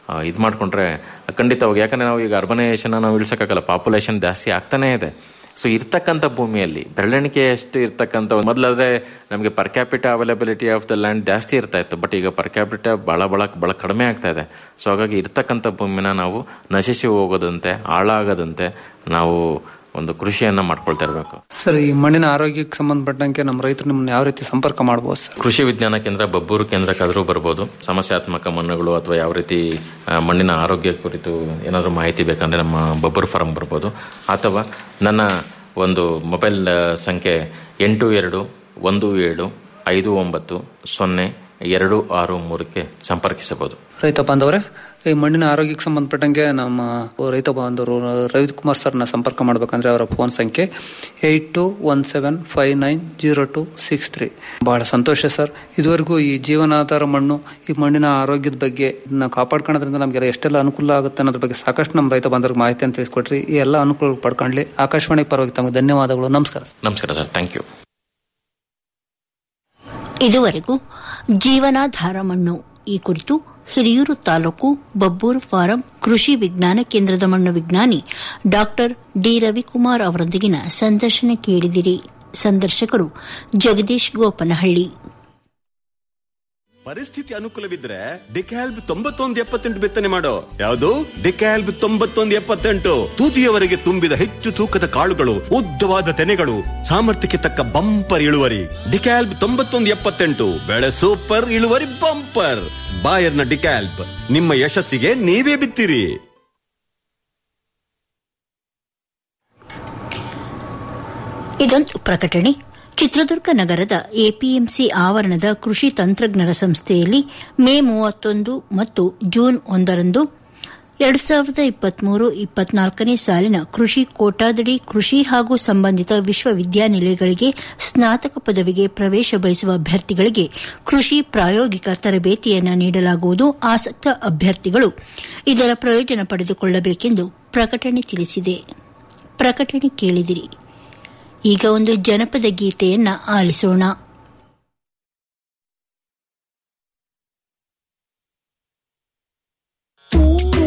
Speaker 13: ಇದು ಮಾಡಿಕೊಂಡ್ರೆ ಖಂಡಿತವಾಗಿ ಯಾಕಂದರೆ ನಾವು ಈಗ ಅರ್ಬನೈಸೇಷನ್ ನಾವು ಇಳಿಸೋಕ್ಕಾಗಲ್ಲ ಪಾಪ್ಯುಲೇಷನ್ ಜಾಸ್ತಿ ಆಗ್ತಾನೇ ಇದೆ ಸೊ ಇರ್ತಕ್ಕಂಥ ಭೂಮಿಯಲ್ಲಿ ಬೆರಳೆಣಿಕೆಯಷ್ಟು ಇರ್ತಕ್ಕಂಥ ಮೊದಲಾದ್ರೆ ನಮಗೆ per capita availability of the land ಜಾಸ್ತಿ ಇರ್ತಾ ಇತ್ತು ಬಟ್ ಈಗ ಪರ್ ಕ್ಯಾಪಿಟ ಭಾಳ ಭಾಳ ಭಾಳ ಕಡಿಮೆ ಆಗ್ತಾ ಇದೆ ಸೊ ಹಾಗಾಗಿ ಇರ್ತಕ್ಕಂಥ ಭೂಮಿನ ನಾವು ನಶಿಸಿ ಹೋಗೋದಂತೆ ಹಾಳಾಗದಂತೆ ನಾವು ಒಂದು ಕೃಷಿಯನ್ನ ಮಾಡ್ಕೊಳ್ತಾ ಇರಬೇಕು
Speaker 12: ಸರ್ ಈ ಮಣ್ಣಿನ ಆರೋಗ್ಯಕ್ಕೆ ಸಂಬಂಧಪಟ್ಟಂಗೆ ನಮ್ಮ ರೈತರು ನಿಮ್ಮನ್ನ ಯಾವ ರೀತಿ ಸಂಪರ್ಕ ಮಾಡ್ಬೋದು ಸರ್
Speaker 13: ಕೃಷಿ ವಿಜ್ಞಾನ ಕೇಂದ್ರ ಬಬ್ಬೂರು ಕೇಂದ್ರಕ್ಕಾದರೂ ಬರ್ಬೋದು ಸಮಸ್ಯಾತ್ಮಕ ಮಣ್ಣುಗಳು ಅಥವಾ ಯಾವ ರೀತಿ ಆ, ಮಣ್ಣಿನ ಆರೋಗ್ಯ ಕುರಿತು ಏನಾದರೂ ಮಾಹಿತಿ ಬೇಕಂದ್ರೆ ನಮ್ಮ ಬಬ್ಬೂರು ಫಾರಂ ಬರ್ಬೋದು ಅಥವಾ ನನ್ನ ಒಂದು ಮೊಬೈಲ್ ಆ, ಸಂಖ್ಯೆ ಎಂಟು ಎರಡು ಒಂದು ಏಳು ಐದು ಒಂಬತ್ತು ಸೊನ್ನೆ ಎರಡು ಆರು ಮೂರಕ್ಕೆ ಸಂಪರ್ಕಿಸಬಹುದು
Speaker 12: ರೈತ ಬಾಂಧವರೇ ಈ ಮಣ್ಣಿನ ಆರೋಗ್ಯಕ್ಕೆ ಸಂಬಂಧಪಟ್ಟಂಗೆ ನಮ್ಮ ರೈತ ಬಾಂಧವರು ರವಿಕುಮಾರ್ ಸರ್ನ ಸಂಪರ್ಕ ಮಾಡಬೇಕಂದ್ರೆ ಅವರ ಫೋನ್ ಸಂಖ್ಯೆ eight two one seven five nine zero two six three ಬಹಳ ಸಂತೋಷ ಸರ್ ಇದುವರೆಗೂ ಈ ಜೀವನಾಧಾರ ಮಣ್ಣು ಈ ಮಣ್ಣಿನ ಆರೋಗ್ಯದ ಬಗ್ಗೆ ನಾವು ಕಾಪಾಡ್ಕೊಳ್ಳೋದ್ರಿಂದ ನಮಗೆಲ್ಲ ಎಷ್ಟೆಲ್ಲ ಅನುಕೂಲ ಆಗುತ್ತೆ ಅನ್ನೋದ್ರ ಬಗ್ಗೆ ಸಾಕಷ್ಟು ನಮ್ಮ ರೈತ ಬಾಂಧವ್ರಿಗೆ ಮಾಹಿತಿಯನ್ನು ತಿಳಿಸ್ಕೊಟ್ರಿ ಈ ಎಲ್ಲ ಅನುಕೂಲ ಪಡ್ಕೊಳ್ಳಿ ಆಕಾಶವಾಣಿ ಪರವಾಗಿ ತಮಗೆ ಧನ್ಯವಾದಗಳು ನಮಸ್ಕಾರ
Speaker 13: ನಮಸ್ಕಾರ ಸರ್ ಥ್ಯಾಂಕ್ ಯು
Speaker 7: ಇದುವರೆಗೂ ಜೀವನಾಧಾರ ಮಣ್ಣು ಈ ಕುರಿತು ಹಿರಿಯೂರು ತಾಲೂಕು ಬಬ್ಬೂರು ಫಾರಂ ಕೃಷಿ ವಿಜ್ಞಾನ ಕೇಂದ್ರದ ಮಣ್ಣು ವಿಜ್ಞಾನಿ ಡಾಕ್ಟರ್ ಡಿ ರವಿಕುಮಾರ್ ಅವರೊಂದಿಗಿನ ಸಂದರ್ಶನ ಕೇಳಿದಿರಿ ಸಂದರ್ಶಕರು ಜಗದೀಶ್ ಗೋಪನಹಳ್ಳಿ
Speaker 10: ಪರಿಸ್ಥಿತಿ ಅನುಕೂಲವಿದ್ರೆ ಡಿಕ್ಯಾಲ್ಬ್ ತೊಂಬತ್ತೊಂದು ಎಪ್ಪತ್ತೆಂಟು ಬಿತ್ತನೆ ಮಾಡೋ ಯಾವುದು ಡಿಕ್ಯಾಲ್ಬ್ ತೊಂಬತ್ತೊಂದು ಎಪ್ಪತ್ತೆಂಟು ತುದಿಯವರೆಗೆ ತುಂಬಿದ ಹೆಚ್ಚು ತೂಕದ ಕಾಳುಗಳು ಉದ್ದವಾದ ತೆನೆಗಳು ಸಾಮರ್ಥ್ಯಕ್ಕೆ ತಕ್ಕ ಬಂಪರ್ ಇಳುವರಿ ಡಿಕ್ಯಾಲ್ಬ್ ತೊಂಬತ್ತೊಂದು ಎಪ್ಪತ್ತೆಂಟು ಬೆಳೆ ಸೂಪರ್ ಇಳುವರಿ ಬಂಪರ್ ಬಾಯರ್ನ ಡಿಕ್ಯಾಲ್ಬ್ ನಿಮ್ಮ ಯಶಸ್ಸಿಗೆ ನೀವೇ ಬಿತ್ತಿರಿ
Speaker 7: ಇದೊಂದು ಪ್ರಕಟಣೆ ಚಿತ್ರದುರ್ಗ ನಗರದ ಎಪಿಎಂಸಿ ಆವರಣದ ಕೃಷಿ ತಂತ್ರಜ್ಞರ ಸಂಸ್ಥೆಯಲ್ಲಿ ಮೇ ಮೂವತ್ತೊಂದು ಮತ್ತು ಜೂನ್ ಒಂದರಂದು ಎರಡು ಸಾವಿರದ ಇಪ್ಪತ್ಮೂರು ಇಪ್ಪತ್ನಾಲ್ಕನೇ ಸಾಲಿನ ಕೃಷಿ ಕೋಟಾದಡಿ ಕೃಷಿ ಹಾಗೂ ಸಂಬಂಧಿತ ವಿಶ್ವವಿದ್ಯಾನಿಲಯಗಳಿಗೆ ಸ್ನಾತಕ ಪದವಿಗೆ ಪ್ರವೇಶ ಬಯಸುವ ಅಭ್ಯರ್ಥಿಗಳಿಗೆ ಕೃಷಿ ಪ್ರಾಯೋಗಿಕ ತರಬೇತಿಯನ್ನು ನೀಡಲಾಗುವುದು ಆಸಕ್ತ ಅಭ್ಯರ್ಥಿಗಳು ಇದರ ಪ್ರಯೋಜನ ಪಡೆದುಕೊಳ್ಳಬೇಕೆಂದು ಪ್ರಕಟಣೆ ತಿಳಿಸಿದೆ ಪ್ರಕಟಣೆ ಕೇಳಿದಿರಿ ಈಗ ಒಂದು ಜನಪದ ಗೀತೆಯನ್ನ ಆಲಿಸೋಣ
Speaker 14: Thank you.